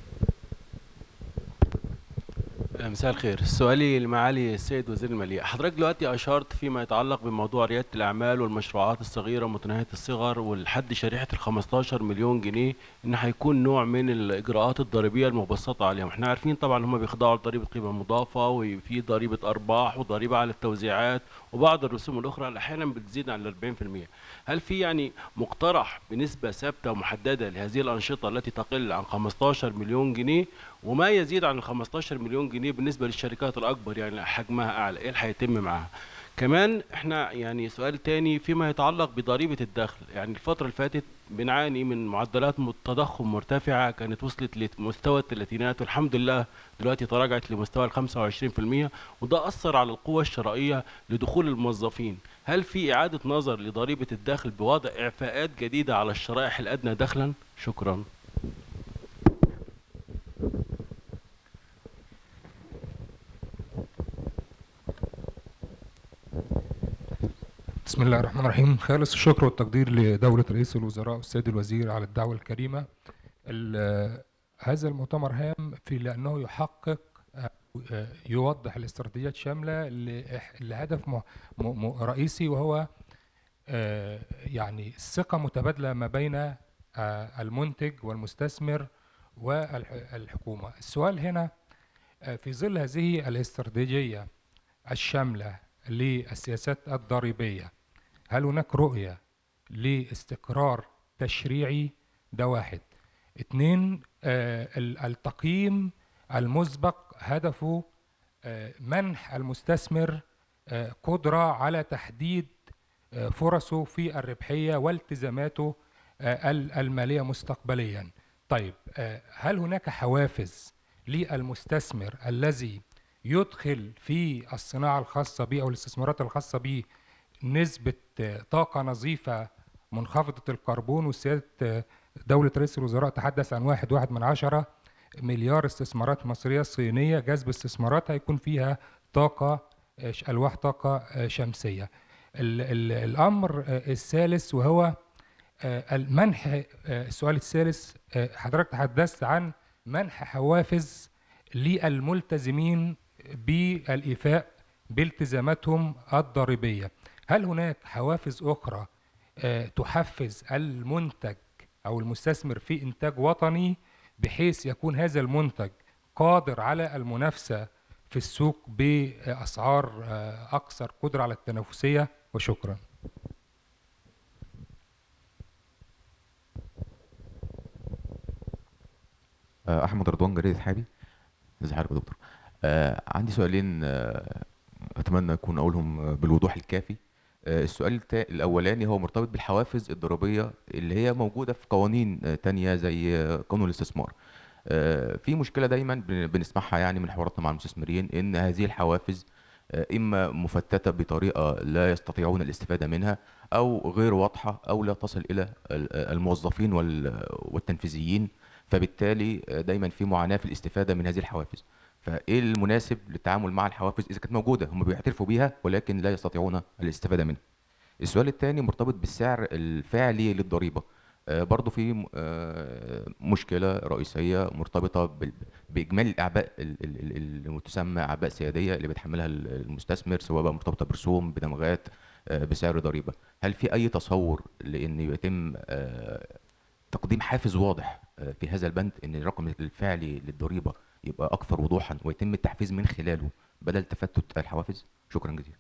مساء الخير سؤالي لمعالي السيد وزير المالية حضرتك دلوقتي أشرت فيما يتعلق بموضوع ريادة الأعمال والمشروعات الصغيرة ومتناهية الصغر والحد شريحة ال 15 مليون جنيه إن هيكون نوع من الإجراءات الضريبية المبسطة عليهم احنا عارفين طبعا هم بيخضعوا لضريبة قيمة مضافة وفي ضريبة أرباح وضريبة على التوزيعات وبعض الرسوم الأخرى اللي أحيانا بتزيد عن ال 40% هل في يعني مقترح بنسبة ثابتة ومحددة لهذه الأنشطة التي تقل عن 15 مليون جنيه وما يزيد عن ال 15 مليون جنيه بالنسبه للشركات الاكبر يعني حجمها اعلى ايه اللي هيتم معاها كمان احنا يعني سؤال تاني فيما يتعلق بضريبه الدخل يعني الفتره اللي فاتت بنعاني من معدلات م- تضخم مرتفعه كانت وصلت لمستوى الثلاثينات والحمد لله دلوقتي تراجعت لمستوى ال 25% وده اثر على القوه الشرائيه لدخول الموظفين هل في اعاده نظر لضريبه الدخل بوضع اعفاءات جديده على الشرائح الادنى دخلا شكرا بسم الله الرحمن الرحيم خالص الشكر والتقدير لدولة رئيس الوزراء والسيد الوزير على الدعوة الكريمة ال- هذا المؤتمر هام في لأنه يحقق آه، يوضح الاستراتيجيات الشاملة لإح- لهدف م- م- م- رئيسي وهو آه، يعني الثقة متبادلة ما بين آه، المنتج والمستثمر والحكومة السؤال هنا آه، في ظل هذه الاستراتيجية الشاملة للسياسات الضريبية هل هناك رؤية لاستقرار تشريعي ده واحد اتنين آه، ال- التقييم المسبق هدفه آه، منح المستثمر آه، قدرة على تحديد آه، فرصه في الربحية والتزاماته آه، ال- المالية مستقبليا طيب آه، هل هناك حوافز للمستثمر الذي يدخل في الصناعة الخاصة به أو الاستثمارات الخاصة به نسبة آه، طاقة نظيفة منخفضة الكربون وسيادة آه، دولة رئيس الوزراء تحدث عن واحد واحد من عشرة مليار استثمارات مصرية صينية جذب استثمارات هيكون فيها طاقة آه، ش- ألواح طاقة آه، شمسية ال- ال- الأمر آه، الثالث وهو آه، المنح آه، السؤال الثالث آه، حضرتك تحدثت عن منح حوافز للملتزمين بالإيفاء بالتزاماتهم الضريبية هل هناك حوافز أخرى آه، تحفز المنتج أو المستثمر في إنتاج وطني بحيث يكون هذا المنتج قادر على المنافسة في السوق بأسعار آه، أكثر قدرة على التنافسية وشكرا آه، احمد رضوان جريدة حالي ازي حضرتك يا دكتور آه، عندي سؤالين آه، اتمنى يكون اقولهم آه، بالوضوح الكافي آه، السؤال التا- الاولاني هو مرتبط بالحوافز الضريبيه اللي هي موجوده في قوانين آه، تانية زي آه، قانون الاستثمار آه، في مشكله دايما بن- بنسمعها يعني من حواراتنا مع المستثمرين ان هذه الحوافز آه، اما مفتته بطريقه لا يستطيعون الاستفاده منها او غير واضحه او لا تصل الى ال- الموظفين وال- والتنفيذيين فبالتالي دايما في معاناه في الاستفاده من هذه الحوافز فايه المناسب للتعامل مع الحوافز اذا كانت موجوده هم بيعترفوا بيها ولكن لا يستطيعون الاستفاده منها السؤال الثاني مرتبط بالسعر الفعلي للضريبه آه، برضو في م- آه، مشكله رئيسيه مرتبطه بال- باجمالي الاعباء ال- ال- ال- اللي تسمى اعباء سياديه اللي بيتحملها ال- المستثمر سواء بقى مرتبطه برسوم بدمغات آه، بسعر ضريبه هل في اي تصور لان يتم آه، تقديم حافز واضح آه، في هذا البند ان الرقم الفعلي للضريبه يبقى اكثر وضوحا ويتم التحفيز من خلاله بدل تفتت الحوافز شكرا جزيلا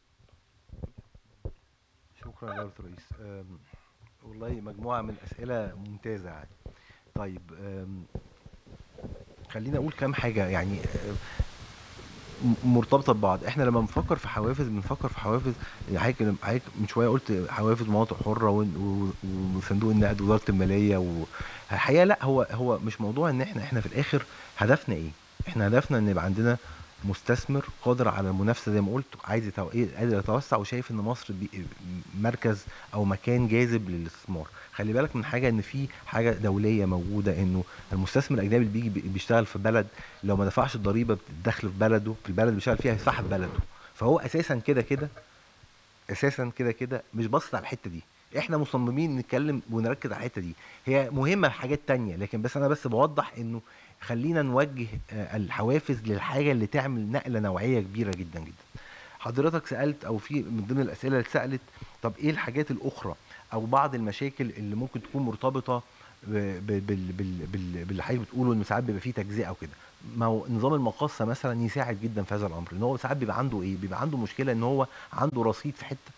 شكرا يا دولة الرئيس أم، والله مجموعة من الأسئلة ممتازة يعني طيب أم، خلينا أقول كام حاجة يعني أم، م- مرتبطة ببعض احنا لما بنفكر في حوافز بنفكر في حوافز حضرتك حضرتك من شوية قلت حوافز مناطق حرة ون- و- وصندوق النقد ووزارة المالية والحقيقة لا هو هو مش موضوع ان احنا احنا في الآخر هدفنا ايه؟ احنا هدفنا ان يبقى عندنا مستثمر قادر على المنافسه زي ما قلت عايز يتو... إيه، قادر يتوسع وشايف ان مصر بي... مركز او مكان جاذب للاستثمار خلي بالك من حاجه ان في حاجه دوليه موجوده انه المستثمر الاجنبي اللي بيجي بي- بيشتغل في بلد لو ما دفعش الضريبه الدخل في بلده في البلد اللي بيشتغل فيها هيسحب بلده فهو اساسا كده كده اساسا كده كده مش باصص على الحته دي احنا مصممين نتكلم ونركز على الحته دي هي مهمه في حاجات تانية لكن بس انا بس بوضح انه خلينا نوجه آه، الحوافز للحاجه اللي تعمل نقله نوعيه كبيره جدا جدا حضرتك سالت او في من ضمن الاسئله اللي اتسالت طب ايه الحاجات الاخرى او بعض المشاكل اللي ممكن تكون مرتبطه ب- ب- بال بال بال باللي حضرتك بتقوله انه ساعات بيبقى فيه تجزئه وكده ما هو نظام المقاصه مثلا يساعد جدا في هذا الامر ان هو ساعات بيبقى عنده ايه بيبقى عنده مشكله ان هو عنده رصيد في حته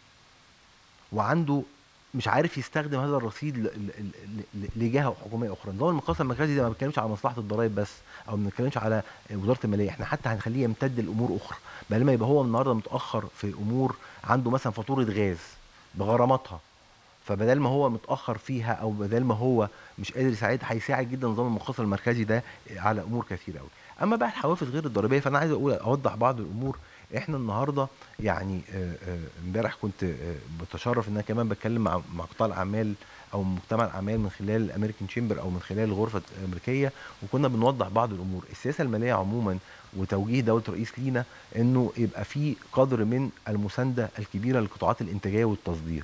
وعنده مش عارف يستخدم هذا الرصيد ل- ل- ل- ل- لجهه حكوميه اخرى نظام المقاصه المركزي ده ما بيتكلمش على مصلحه الضرائب بس او ما بنتكلمش على وزاره الماليه احنا حتى هنخليه يمتد لامور اخرى بدل ما يبقى هو النهارده متاخر في امور عنده مثلا فاتوره غاز بغراماتها فبدل ما هو متاخر فيها او بدل ما هو مش قادر يساعد هيساعد جدا نظام المقاصه المركزي ده على امور كثيره قوي اما بقى الحوافز غير الضريبيه فانا عايز اقول اوضح بعض الامور احنا النهارده يعني آه، آه، امبارح كنت آه، بتشرف ان انا كمان بتكلم مع مع قطاع الاعمال او مجتمع الاعمال من خلال الامريكان تشامبر او من خلال الغرفه الامريكيه وكنا بنوضح بعض الامور السياسه الماليه عموما وتوجيه دوله الرئيس لينا انه يبقى في قدر من المسانده الكبيره للقطاعات الانتاجيه والتصدير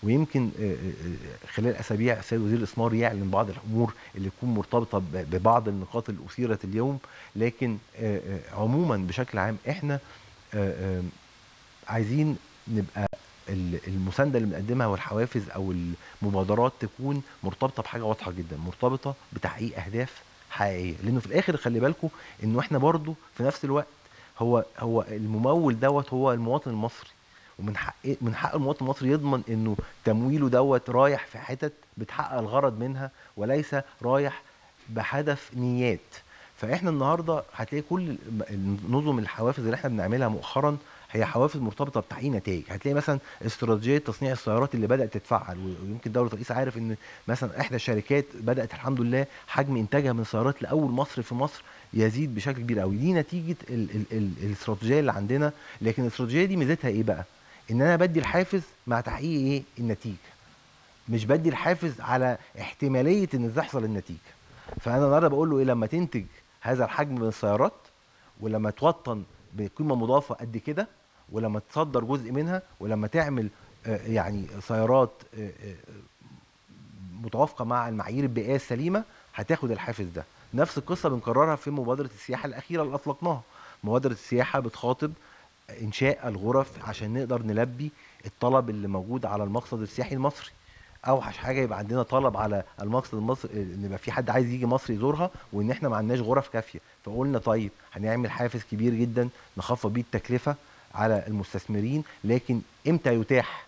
ويمكن آه، آه، آه، خلال اسابيع السيد وزير الاستثمار يعلن بعض الامور اللي تكون مرتبطه ب- ببعض النقاط اللي اثيرت اليوم لكن آه، آه، عموما بشكل عام احنا آه، آه، عايزين نبقى ال- المسانده اللي بنقدمها والحوافز او المبادرات تكون مرتبطه بحاجه واضحه جدا مرتبطه بتحقيق اهداف حقيقيه لانه في الاخر خلي بالكم انه احنا برضو في نفس الوقت هو هو الممول دوت هو المواطن المصري ومن حق من حق المواطن المصري يضمن انه تمويله دوت رايح في حتت بتحقق الغرض منها وليس رايح بهدف نيات فاحنا النهارده هتلاقي كل الم- النظم الحوافز اللي احنا بنعملها مؤخرا هي حوافز مرتبطه بتحقيق نتائج هتلاقي مثلا استراتيجيه تصنيع السيارات اللي بدات تتفعل و- ويمكن دوله الرئيس عارف ان مثلا احدى الشركات بدات الحمد لله حجم انتاجها من السيارات لاول مصر في مصر يزيد بشكل كبير قوي دي نتيجه ال ال ال الاستراتيجيه اللي عندنا لكن الاستراتيجيه دي ميزتها ايه بقى ان انا بدي الحافز مع تحقيق ايه النتيجه مش بدي الحافز على احتماليه ان تحصل النتيجه فانا النهارده بقول له ايه لما تنتج هذا الحجم من السيارات ولما توطن بقيمه مضافه قد كده ولما تصدر جزء منها ولما تعمل آه، يعني سيارات آه، آه، متوافقه مع المعايير البيئيه السليمه هتاخد الحافز ده نفس القصه بنكررها في مبادره السياحه الاخيره اللي اطلقناها مبادره السياحه بتخاطب انشاء الغرف عشان نقدر نلبي الطلب اللي موجود على المقصد السياحي المصري اوحش حاجه يبقى عندنا طلب على المقصد المصري ان يبقى في حد عايز يجي مصر يزورها وان احنا ما عندناش غرف كافيه فقلنا طيب هنعمل حافز كبير جدا نخفض بيه التكلفه على المستثمرين لكن امتى يتاح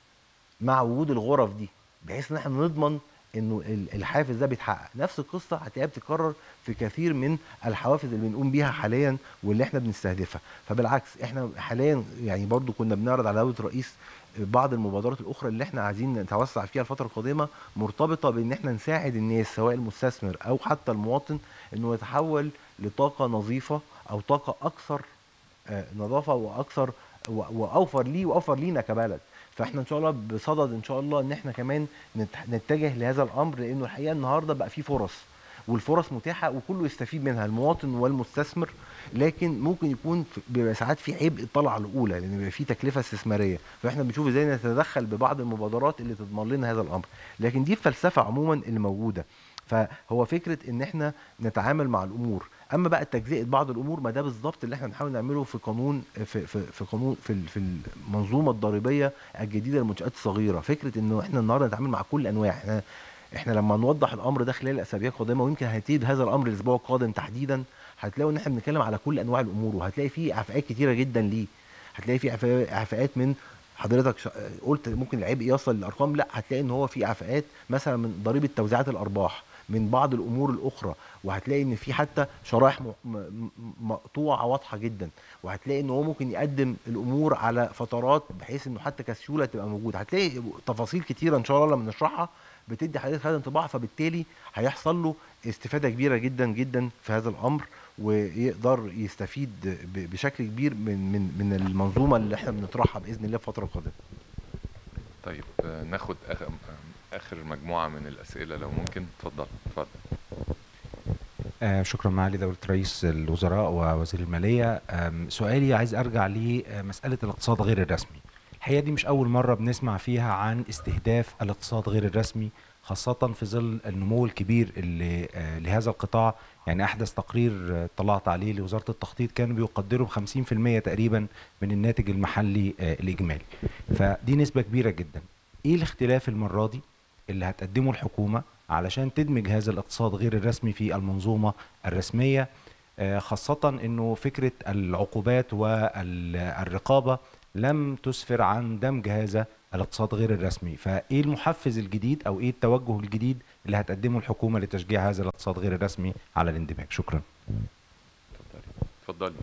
مع وجود الغرف دي بحيث ان احنا نضمن انه ال- الحافز ده بيتحقق نفس القصه هتلاقيها بتتكرر في كثير من الحوافز اللي بنقوم بيها حاليا واللي احنا بنستهدفها فبالعكس احنا حاليا يعني برضو كنا بنعرض على دوله الرئيس بعض المبادرات الاخرى اللي احنا عايزين نتوسع فيها الفتره القادمه مرتبطه بان احنا نساعد الناس سواء المستثمر او حتى المواطن انه يتحول لطاقه نظيفه او طاقه اكثر آه، نظافه واكثر و- واوفر ليه واوفر لينا كبلد فاحنا ان شاء الله بصدد ان شاء الله ان احنا كمان نت- نتجه لهذا الامر لانه الحقيقه النهارده بقى في فرص والفرص متاحه وكله يستفيد منها المواطن والمستثمر لكن ممكن يكون في- بيبقى ساعات في عبء الطلعه الاولى لان بيبقى في تكلفه استثماريه فاحنا بنشوف ازاي نتدخل ببعض المبادرات اللي تضمن لنا هذا الامر لكن دي الفلسفه عموما اللي موجوده فهو فكره ان احنا نتعامل مع الامور اما بقى تجزئه بعض الامور ما ده بالظبط اللي احنا بنحاول نعمله في قانون في في, في قانون في ال- في المنظومه الضريبيه الجديده للمنشات الصغيره فكره انه احنا النهارده نتعامل مع كل انواع احنا احنا لما نوضح الامر ده خلال الاسابيع القادمه ويمكن هيبتدي هذا الامر الاسبوع القادم تحديدا هتلاقوا ان احنا بنتكلم على كل انواع الامور وهتلاقي فيه اعفاءات كتيره جدا ليه هتلاقي فيه إعفاء- اعفاءات من حضرتك شا- قلت ممكن العبء يصل للارقام لا هتلاقي ان هو في اعفاءات مثلا من ضريبه توزيعات الارباح من بعض الامور الاخرى وهتلاقي ان في حتى شرائح م- م- مقطوعه واضحه جدا وهتلاقي ان هو ممكن يقدم الامور على فترات بحيث انه حتى كسيوله تبقى موجوده هتلاقي تفاصيل كتيره ان شاء الله لما نشرحها بتدي حضرتك هذا انطباع فبالتالي هيحصل له استفاده كبيره جدا جدا في هذا الامر ويقدر يستفيد ب- بشكل كبير من من من المنظومه اللي احنا بنطرحها باذن الله الفتره القادمه طيب آه، ناخد آخر, اخر مجموعه من الاسئله لو ممكن اتفضل اتفضل آه شكرا معالي دولة رئيس الوزراء ووزير المالية آم، سؤالي عايز أرجع لمسألة الاقتصاد غير الرسمي الحقيقة دي مش أول مرة بنسمع فيها عن استهداف الاقتصاد غير الرسمي خاصة في ظل النمو الكبير اللي آه، لهذا القطاع يعني أحدث تقرير آه، طلعت عليه لوزارة التخطيط كانوا بيقدروا ب 50% تقريبا من الناتج المحلي آه، الإجمالي فدي نسبة كبيرة جدا إيه الاختلاف المرة دي اللي هتقدمه الحكومة علشان تدمج هذا الاقتصاد غير الرسمي في المنظومة الرسمية آه، خاصة انه فكرة العقوبات والرقابة لم تسفر عن دمج هذا الاقتصاد غير الرسمي فايه المحفز الجديد او ايه التوجه الجديد اللي هتقدمه الحكومة لتشجيع هذا الاقتصاد غير الرسمي على الاندماج شكرا اتفضلي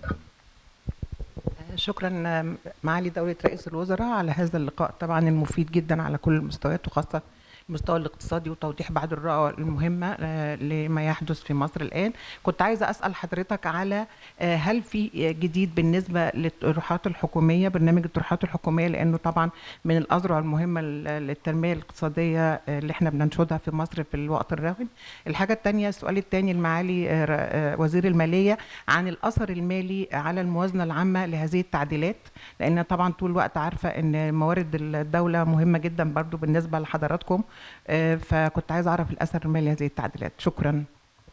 شكرا معالي دولة رئيس الوزراء على هذا اللقاء طبعا المفيد جدا على كل المستويات وخاصة المستوى الاقتصادي وتوضيح بعض الرؤى المهمة آه، لما يحدث في مصر الآن كنت عايزة أسأل حضرتك على آه، هل في جديد بالنسبة للطروحات الحكومية برنامج الطروحات الحكومية لأنه طبعا من الأذرع المهمة لل- للتنمية الاقتصادية آه، اللي احنا بننشدها في مصر في الوقت الراهن الحاجة الثانية السؤال الثاني المعالي آه، ر- آه، وزير المالية عن الأثر المالي على الموازنة العامة لهذه التعديلات لأن طبعا طول الوقت عارفة أن موارد الدولة مهمة جدا برضو بالنسبة لحضراتكم آه، فكنت عايزة أعرف الأثر المالي لهذه التعديلات شكرا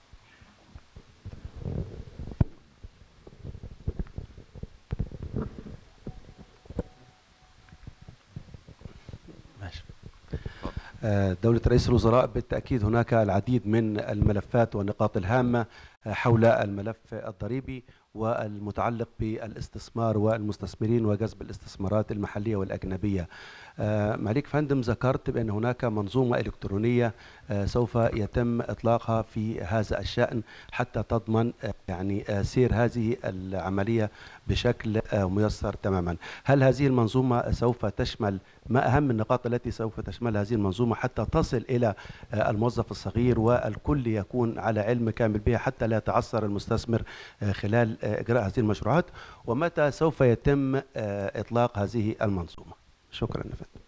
ماشي آه، دولة رئيس الوزراء بالتأكيد هناك العديد من الملفات والنقاط الهامة آه، حول الملف الضريبي والمتعلق بالاستثمار والمستثمرين وجذب الاستثمارات المحلية والأجنبية آه، معاليك فندم ذكرت بأن هناك منظومة إلكترونية آه، سوف يتم إطلاقها في هذا الشأن حتى تضمن آه، يعني آه، سير هذه العملية بشكل آه، ميسر تماما هل هذه المنظومة سوف تشمل ما أهم النقاط التي سوف تشمل هذه المنظومة حتى تصل إلى آه، الموظف الصغير والكل يكون على علم كامل بها حتى لا يتعثر المستثمر آه، خلال آه، إجراء هذه المشروعات ومتى سوف يتم آه، إطلاق هذه المنظومة شكرا يا فندم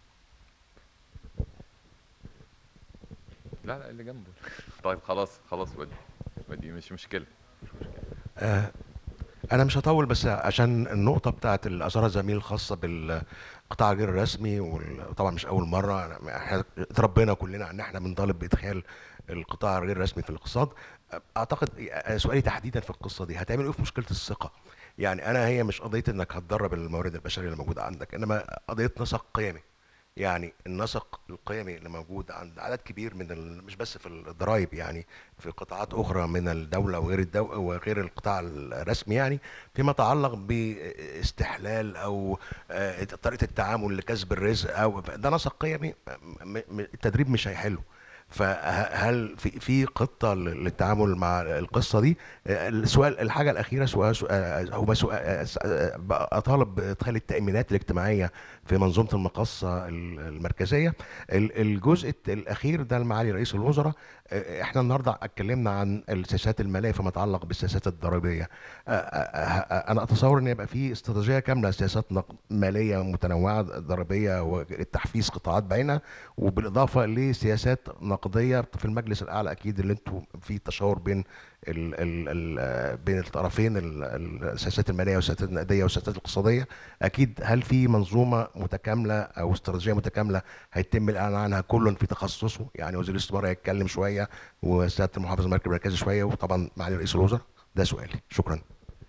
لا لا اللي جنبه طيب خلاص خلاص ودي ودي مش مشكلة آه، انا مش هطول بس عشان النقطه بتاعت الاثار الزميل الخاصه بالقطاع غير الرسمي وطبعا مش اول مره احنا اتربينا كلنا ان احنا بنطالب بادخال القطاع غير الرسمي في الاقتصاد اعتقد سؤالي تحديدا في القصه دي هتعمل ايه في مشكله الثقه يعني انا هي مش قضيه انك هتدرب الموارد البشريه اللي موجوده عندك انما قضيه نسق قيمي يعني النسق القيمي اللي موجود عند عدد كبير من ال... مش بس في الضرائب يعني في قطاعات اخرى من الدوله وغير الدو... وغير القطاع الرسمي يعني فيما يتعلق باستحلال او آه، طريقه التعامل لكسب الرزق او ده نسق قيمي م... م... التدريب مش هيحله فهل في في خطه للتعامل مع القصه دي آه، السؤال الحاجه الاخيره سؤال سؤال هو سؤال آه، اطالب بادخال التامينات الاجتماعيه في منظومه المقاصه المركزيه ال- الجزء الت- الاخير ده المعالي رئيس الوزراء آه، احنا النهارده اتكلمنا عن السياسات الماليه فيما يتعلق بالسياسات الضريبيه آه، آه، آه، انا اتصور ان يبقى في استراتيجيه كامله سياسات نق- ماليه متنوعه ضريبيه والتحفيز قطاعات بعينها وبالاضافه لسياسات نقديه في المجلس الاعلى اكيد اللي انتم في تشاور بين ال ال ال بين الطرفين ال- ال- السياسات الماليه والسياسات النقديه والسياسات الاقتصاديه اكيد هل في منظومه متكامله او استراتيجيه متكامله هيتم الاعلان عنها كل في تخصصه يعني وزير الاستثمار هيتكلم شويه وسياده المحافظ المركز المركزي شويه وطبعا معالي رئيس الوزراء ده سؤالي شكرا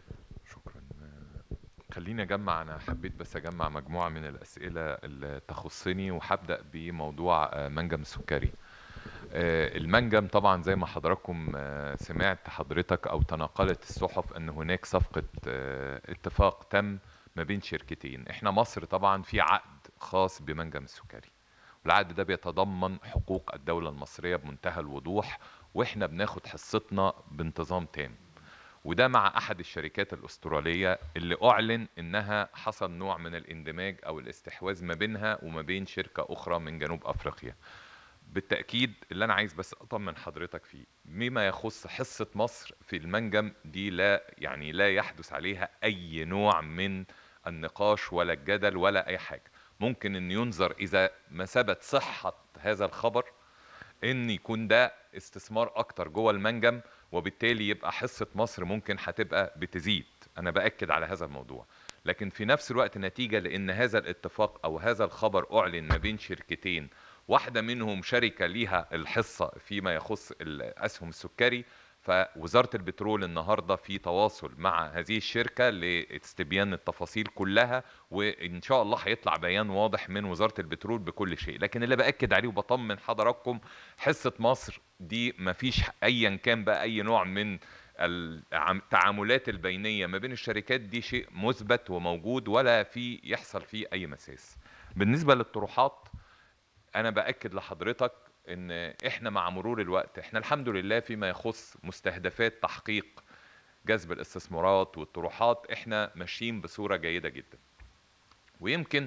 خليني اجمع انا حبيت بس اجمع مجموعه من الاسئله اللي تخصني وهبدا بموضوع آه، منجم السكري آه، المنجم طبعا زي ما حضراتكم آه، سمعت حضرتك او تناقلت الصحف ان هناك صفقه آه، اتفاق تم ما بين شركتين احنا مصر طبعا في عقد خاص بمنجم السكري والعقد ده بيتضمن حقوق الدوله المصريه بمنتهى الوضوح واحنا بناخد حصتنا بانتظام تام وده مع احد الشركات الاستراليه اللي اعلن انها حصل نوع من الاندماج او الاستحواذ ما بينها وما بين شركه اخرى من جنوب افريقيا بالتاكيد اللي انا عايز بس اطمن حضرتك فيه بما يخص حصه مصر في المنجم دي لا يعني لا يحدث عليها اي نوع من النقاش ولا الجدل ولا اي حاجه ممكن ان ينظر اذا ما ثبت صحه هذا الخبر ان يكون ده استثمار اكتر جوه المنجم وبالتالي يبقى حصه مصر ممكن هتبقى بتزيد انا باكد على هذا الموضوع لكن في نفس الوقت نتيجه لان هذا الاتفاق او هذا الخبر اعلن ما بين شركتين واحده منهم شركه ليها الحصه فيما يخص الاسهم السكري فوزاره البترول النهارده في تواصل مع هذه الشركه لاستبيان التفاصيل كلها وان شاء الله هيطلع بيان واضح من وزاره البترول بكل شيء لكن اللي باكد عليه وبطمن حضراتكم حصه مصر دي مفيش ايا كان بقى اي نوع من العم- التعاملات البينيه ما بين الشركات دي شيء مثبت وموجود ولا في يحصل فيه اي مساس بالنسبه للطروحات انا باكد لحضرتك ان احنا مع مرور الوقت احنا الحمد لله فيما يخص مستهدفات تحقيق جذب الاستثمارات والطروحات احنا ماشيين بصوره جيده جدا ويمكن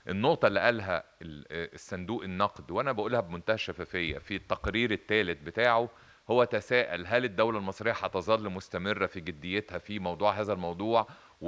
النقطة اللي قالها ال- الصندوق النقد وأنا بقولها بمنتهى الشفافية في التقرير الثالث بتاعه هو تساءل هل الدولة المصرية هتظل مستمرة في جديتها في موضوع هذا الموضوع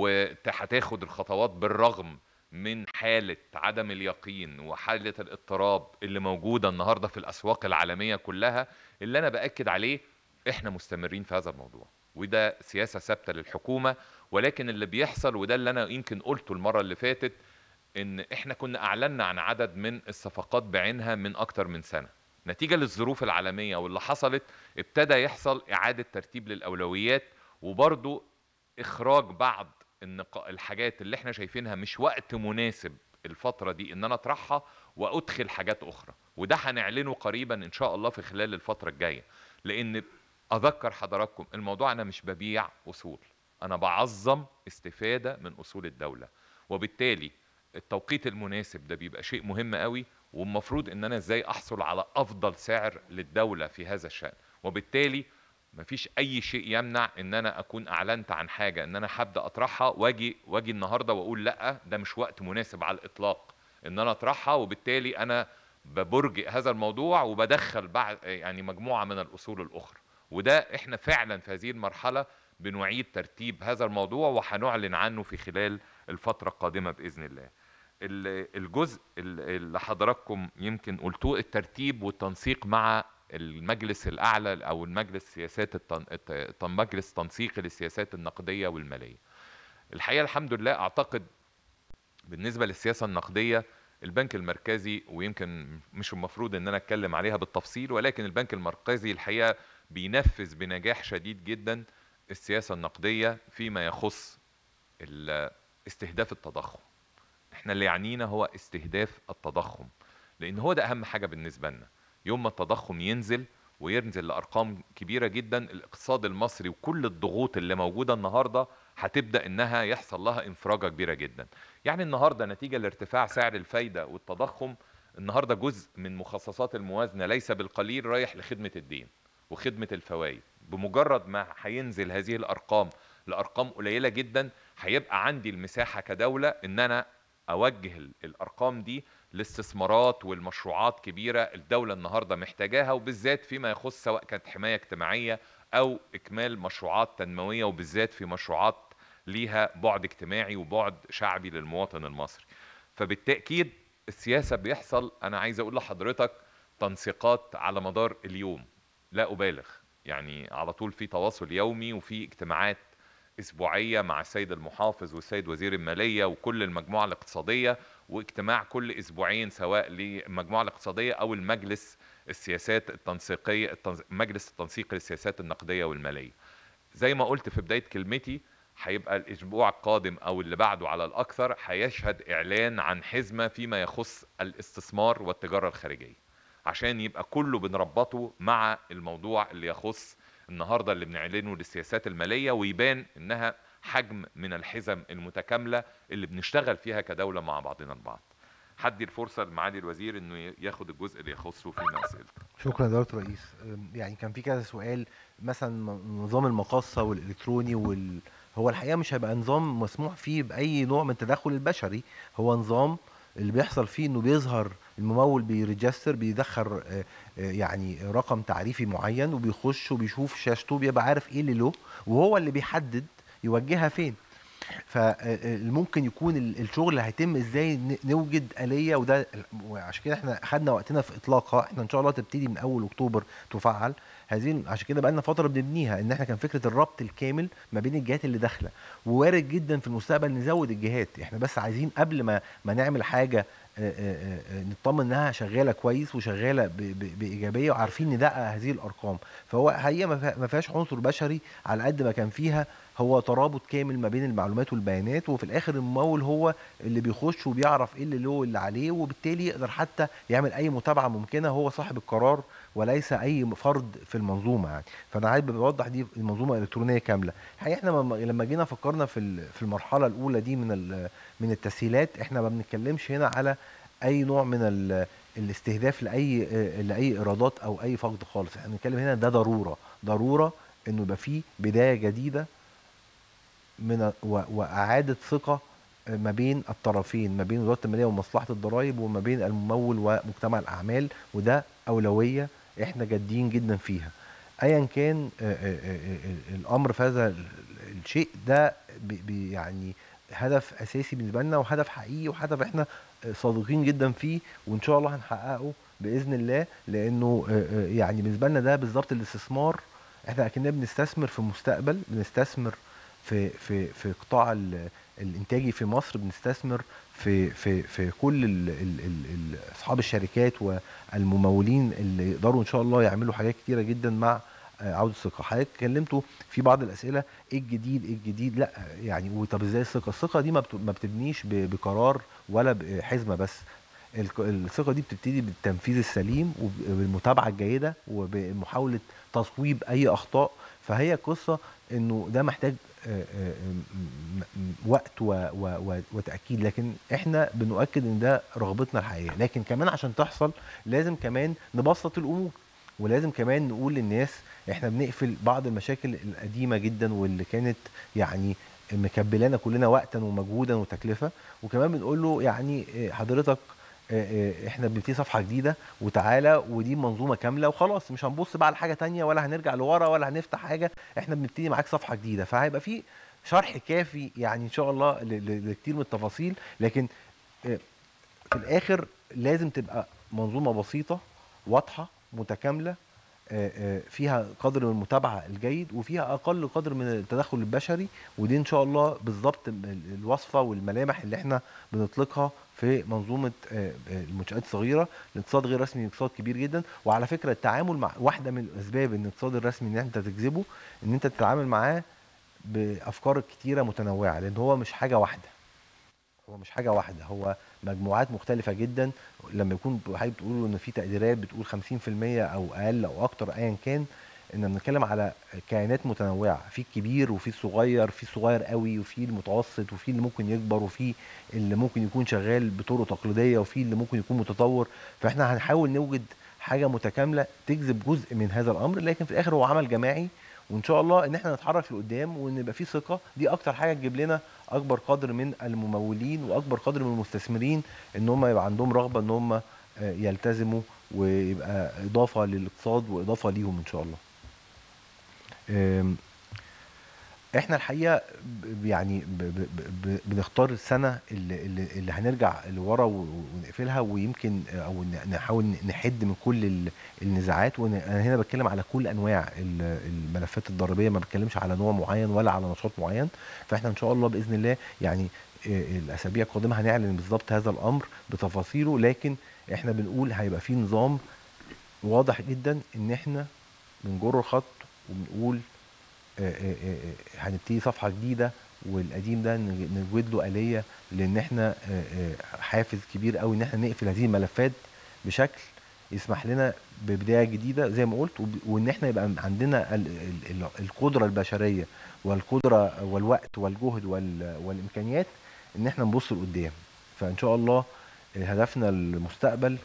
وهتاخد الخطوات بالرغم من حالة عدم اليقين وحالة الاضطراب اللي موجودة النهاردة في الأسواق العالمية كلها اللي أنا بأكد عليه إحنا مستمرين في هذا الموضوع وده سياسة ثابتة للحكومة ولكن اللي بيحصل وده اللي أنا يمكن قلته المرة اللي فاتت ان احنا كنا اعلنا عن عدد من الصفقات بعينها من اكتر من سنه نتيجه للظروف العالميه واللي حصلت ابتدى يحصل اعاده ترتيب للاولويات وبرضو اخراج بعض النقا... الحاجات اللي احنا شايفينها مش وقت مناسب الفتره دي ان انا اطرحها وادخل حاجات اخرى وده هنعلنه قريبا ان شاء الله في خلال الفتره الجايه لان اذكر حضراتكم الموضوع انا مش ببيع اصول انا بعظم استفاده من اصول الدوله وبالتالي التوقيت المناسب ده بيبقى شيء مهم قوي والمفروض ان انا ازاي احصل على افضل سعر للدولة في هذا الشأن وبالتالي مفيش اي شيء يمنع ان انا اكون اعلنت عن حاجة ان انا هبدا اطرحها واجي واجي النهارده واقول لا ده مش وقت مناسب على الاطلاق ان انا اطرحها وبالتالي انا ببرجئ هذا الموضوع وبدخل بعد يعني مجموعة من الاصول الاخرى وده احنا فعلا في هذه المرحلة بنعيد ترتيب هذا الموضوع وهنعلن عنه في خلال الفترة القادمة بإذن الله ال- الجزء ال- اللي حضراتكم يمكن قلتوه الترتيب والتنسيق مع المجلس الأعلى أو المجلس سياسات التن... الت- مجلس تنسيق للسياسات النقدية والمالية الحقيقة الحمد لله أعتقد بالنسبة للسياسة النقدية البنك المركزي ويمكن مش المفروض ان انا اتكلم عليها بالتفصيل ولكن البنك المركزي الحقيقة بينفذ بنجاح شديد جدا السياسة النقدية فيما يخص ال- استهداف التضخم احنا اللي يعنينا هو استهداف التضخم لان هو ده اهم حاجة بالنسبة لنا يوم ما التضخم ينزل وينزل لارقام كبيرة جدا الاقتصاد المصري وكل الضغوط اللي موجودة النهاردة هتبدأ انها يحصل لها انفراجة كبيرة جدا يعني النهاردة نتيجة لارتفاع سعر الفايدة والتضخم النهاردة جزء من مخصصات الموازنة ليس بالقليل رايح لخدمة الدين وخدمة الفوائد بمجرد ما هينزل هذه الارقام لارقام قليله جدا هيبقى عندي المساحه كدوله ان انا اوجه ال- الارقام دي لاستثمارات والمشروعات كبيره الدوله النهارده محتاجاها وبالذات فيما يخص سواء كانت حمايه اجتماعيه او اكمال مشروعات تنمويه وبالذات في مشروعات ليها بعد اجتماعي وبعد شعبي للمواطن المصري فبالتاكيد السياسه بيحصل انا عايز اقول لحضرتك تنسيقات على مدار اليوم لا ابالغ يعني على طول في تواصل يومي وفي اجتماعات اسبوعيه مع السيد المحافظ والسيد وزير الماليه وكل المجموعه الاقتصاديه واجتماع كل اسبوعين سواء للمجموعه الاقتصاديه او المجلس السياسات التنسيقيه التنز... مجلس التنسيق للسياسات النقديه والماليه زي ما قلت في بدايه كلمتي هيبقى الاسبوع القادم او اللي بعده على الاكثر هيشهد اعلان عن حزمه فيما يخص الاستثمار والتجاره الخارجيه عشان يبقى كله بنربطه مع الموضوع اللي يخص النهارده اللي بنعلنه للسياسات الماليه ويبان انها حجم من الحزم المتكامله اللي بنشتغل فيها كدوله مع بعضنا البعض. حدي الفرصه لمعالي الوزير انه ياخد الجزء اللي يخصه فيما اسئلته. شكرا يا دكتور رئيس أم، يعني كان في كذا سؤال مثلا م- نظام المقاصة والإلكتروني وال... هو الحقيقة مش هيبقى نظام مسموح فيه بأي نوع من التدخل البشري هو نظام اللي بيحصل فيه انه بيظهر الممول بيريجستر بيدخل آه، آه، يعني رقم تعريفي معين وبيخش وبيشوف شاشته بيبقى عارف ايه اللي له وهو اللي بيحدد يوجهها فين فممكن يكون ال- الشغل اللي هيتم ازاي ن- نوجد آلية وده وعشان كده احنا خدنا وقتنا في اطلاقها احنا ان شاء الله تبتدي من اول اكتوبر تفعل هذه عشان كده بقالنا فتره بنبنيها ان احنا كان فكره الربط الكامل ما بين الجهات اللي داخله ووارد جدا في المستقبل نزود الجهات احنا بس عايزين قبل ما ما نعمل حاجه آه، آه، آه، نطمن انها شغاله كويس وشغاله ب- ب- بايجابيه وعارفين ندقق هذه الارقام فهو حقيقه ما فيها- ما فيهاش عنصر بشري على قد ما كان فيها هو ترابط كامل ما بين المعلومات والبيانات وفي الاخر الممول هو اللي بيخش وبيعرف ايه اللي له واللي عليه وبالتالي يقدر حتى يعمل اي متابعه ممكنه هو صاحب القرار وليس اي فرد في المنظومه يعني فانا عايز بوضح دي المنظومه الالكترونيه كامله الحقيقه احنا لما- لما جينا فكرنا في ال- في المرحله الاولى دي من ال- من التسهيلات احنا ما بنتكلمش هنا على اي نوع من ال- الاستهداف لاي لاي ايرادات او اي فقد خالص احنا بنتكلم هنا ده ضروره ضروره انه يبقى فيه بدايه جديده من و- واعاده ثقه ما بين الطرفين ما بين وزاره الماليه ومصلحه الضرائب وما بين الممول ومجتمع الاعمال وده اولويه احنا جادين جدا فيها ايا كان آه، آه، آه، آه، الامر في هذا ال- الشيء ده بي- بي- يعني هدف اساسي بالنسبه لنا وهدف حقيقي وهدف احنا آه، صادقين جدا فيه وان شاء الله هنحققه باذن الله لانه آه، آه، يعني بالنسبه لنا ده بالظبط الاستثمار احنا اكننا بنستثمر في مستقبل بنستثمر في في في قطاع ال- الانتاجي في مصر بنستثمر في في في كل ال ال ال ال اصحاب الشركات والممولين اللي يقدروا ان شاء الله يعملوا حاجات كتيره جدا مع آه، عوده الثقه حضرتك اتكلمتوا في بعض الاسئله ايه الجديد ايه الجديد لا يعني وطب ازاي الثقه الثقه دي ما بت- ما بتبنيش ب- بقرار ولا بحزمه بس الك- الثقه دي بتبتدي بالتنفيذ السليم وبالمتابعه الجيده وبمحاوله تصويب اي اخطاء فهي قصه انه ده محتاج آه، آه، م- م- وقت و و و وتاكيد لكن احنا بنؤكد ان ده رغبتنا الحقيقيه لكن كمان عشان تحصل لازم كمان نبسط الامور ولازم كمان نقول للناس احنا بنقفل بعض المشاكل القديمه جدا واللي كانت يعني مكبلانا كلنا وقتا ومجهودا وتكلفه وكمان بنقول له يعني آه، حضرتك آه، آه، احنا بنبتدي صفحه جديده وتعالى ودي منظومه كامله وخلاص مش هنبص بقى على حاجه تانية ولا هنرجع لورا ولا هنفتح حاجه احنا بنبتدي معاك صفحه جديده فهيبقى في شرح كافي يعني ان شاء الله ل- ل- لكتير من التفاصيل لكن آه، في الاخر لازم تبقى منظومه بسيطه واضحه متكامله آه، آه، فيها قدر من المتابعه الجيد وفيها اقل قدر من التدخل البشري ودي ان شاء الله بالظبط ال- الوصفه والملامح اللي احنا بنطلقها في منظومه آه، آه، المنشات الصغيره الاقتصاد غير رسمي اقتصاد كبير جدا وعلى فكره التعامل مع واحده من الاسباب ان الاقتصاد الرسمي ان انت تجذبه ان انت تتعامل معاه بافكار كتيره متنوعه لان هو مش حاجه واحده هو مش حاجه واحده هو مجموعات مختلفه جدا لما يكون حضرتك بتقولوا ان في تقديرات بتقول 50% او اقل او اكتر ايا كان ان بنتكلم على كائنات متنوعه في الكبير وفي الصغير في الصغير قوي وفي المتوسط وفي اللي ممكن يكبر وفي اللي ممكن يكون شغال بطرق تقليديه وفي اللي ممكن يكون متطور فاحنا هنحاول نوجد حاجه متكامله تجذب جزء من هذا الامر لكن في الاخر هو عمل جماعي وان شاء الله ان احنا نتحرك لقدام وان يبقى في ثقه دي اكتر حاجه تجيب لنا اكبر قدر من الممولين واكبر قدر من المستثمرين ان هم يبقى عندهم رغبه ان هم آه، يلتزموا ويبقى اضافه للاقتصاد واضافه ليهم ان شاء الله آم، احنا الحقيقه ب- يعني ب- ب- ب- بنختار السنه اللي, اللي, اللي هنرجع لورا و- ونقفلها ويمكن او ن- نحاول نحد من كل ال- النزاعات وانا هنا بتكلم على كل انواع ال- الملفات الضريبيه ما بتكلمش على نوع معين ولا على نشاط معين فاحنا ان شاء الله باذن الله يعني آه، الاسابيع القادمه هنعلن بالظبط هذا الامر بتفاصيله لكن احنا بنقول هيبقى في نظام واضح جدا ان احنا بنجر الخط وبنقول آه، آه، آه، هنبتدي صفحه جديده والقديم ده نج- نوجد له اليه لان احنا آه، آه، حافز كبير قوي ان احنا نقفل هذه الملفات بشكل يسمح لنا ببدايه جديده زي ما قلت وب- وان احنا يبقى عندنا ال- ال- ال- القدره البشريه والقدره والوقت والجهد وال- والامكانيات ان احنا نبص لقدام فان شاء الله هدفنا المستقبل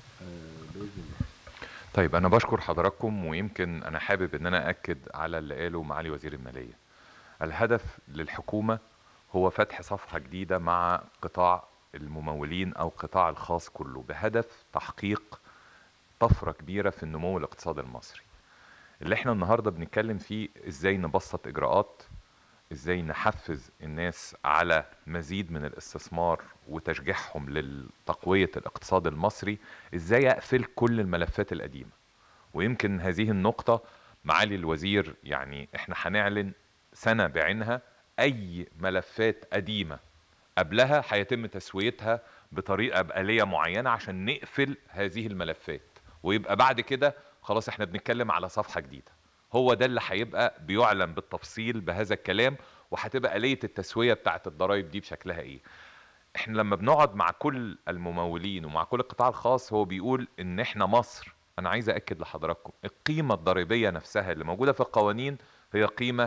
آه، باذن الله طيب انا بشكر حضراتكم ويمكن انا حابب ان انا اكد على اللي قاله معالي وزير الماليه الهدف للحكومه هو فتح صفحه جديده مع قطاع الممولين او القطاع الخاص كله بهدف تحقيق طفره كبيره في النمو الاقتصادي المصري اللي احنا النهارده بنتكلم فيه ازاي نبسط اجراءات ازاي نحفز الناس على مزيد من الاستثمار وتشجيعهم لتقوية الاقتصاد المصري ازاي اقفل كل الملفات القديمة ويمكن هذه النقطة معالي الوزير يعني احنا هنعلن سنة بعينها اي ملفات قديمة قبلها هيتم تسويتها بطريقة بآلية معينة عشان نقفل هذه الملفات ويبقى بعد كده خلاص احنا بنتكلم على صفحة جديدة هو ده اللي هيبقى بيعلن بالتفصيل بهذا الكلام وهتبقى آلية التسوية بتاعت الضرائب دي بشكلها ايه احنا لما بنقعد مع كل الممولين ومع كل القطاع الخاص هو بيقول ان احنا مصر انا عايز اكد لحضراتكم القيمة الضريبية نفسها اللي موجودة في القوانين هي قيمة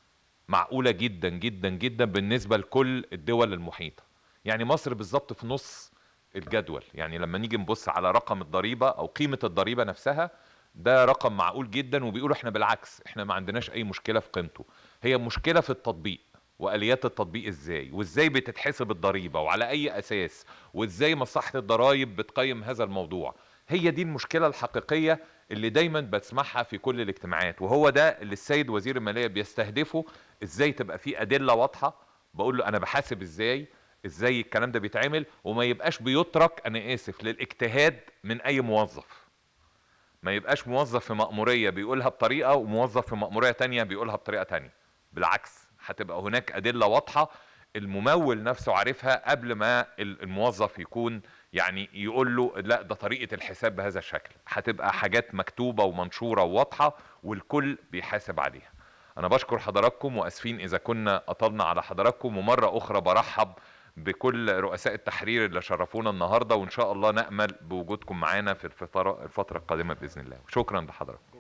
معقولة جدا جدا جدا بالنسبة لكل الدول المحيطة يعني مصر بالظبط في نص الجدول يعني لما نيجي نبص على رقم الضريبة او قيمة الضريبة نفسها ده رقم معقول جدا وبيقولوا احنا بالعكس احنا ما عندناش اي مشكلة في قيمته هي مشكلة في التطبيق واليات التطبيق ازاي وازاي بتتحسب الضريبه وعلى اي اساس وازاي مصلحه الضرائب بتقيم هذا الموضوع هي دي المشكله الحقيقيه اللي دايما بسمعها في كل الاجتماعات وهو ده اللي السيد وزير الماليه بيستهدفه ازاي تبقى في ادله واضحه بقول له انا بحاسب ازاي ازاي الكلام ده بيتعمل وما يبقاش بيترك انا اسف للاجتهاد من اي موظف ما يبقاش موظف في مأمورية بيقولها بطريقة وموظف في مأمورية تانية بيقولها بطريقة تانية بالعكس هتبقى هناك أدلة واضحة الممول نفسه عارفها قبل ما ال- الموظف يكون يعني يقول له لا ده طريقة الحساب بهذا الشكل هتبقى حاجات مكتوبة ومنشورة وواضحة والكل بيحاسب عليها أنا بشكر حضراتكم وأسفين إذا كنا أطلنا على حضراتكم ومرة أخرى برحب بكل رؤساء التحرير اللي شرفونا النهارده وان شاء الله نامل بوجودكم معانا في الفتره الفتره القادمه باذن الله شكرا لحضراتكم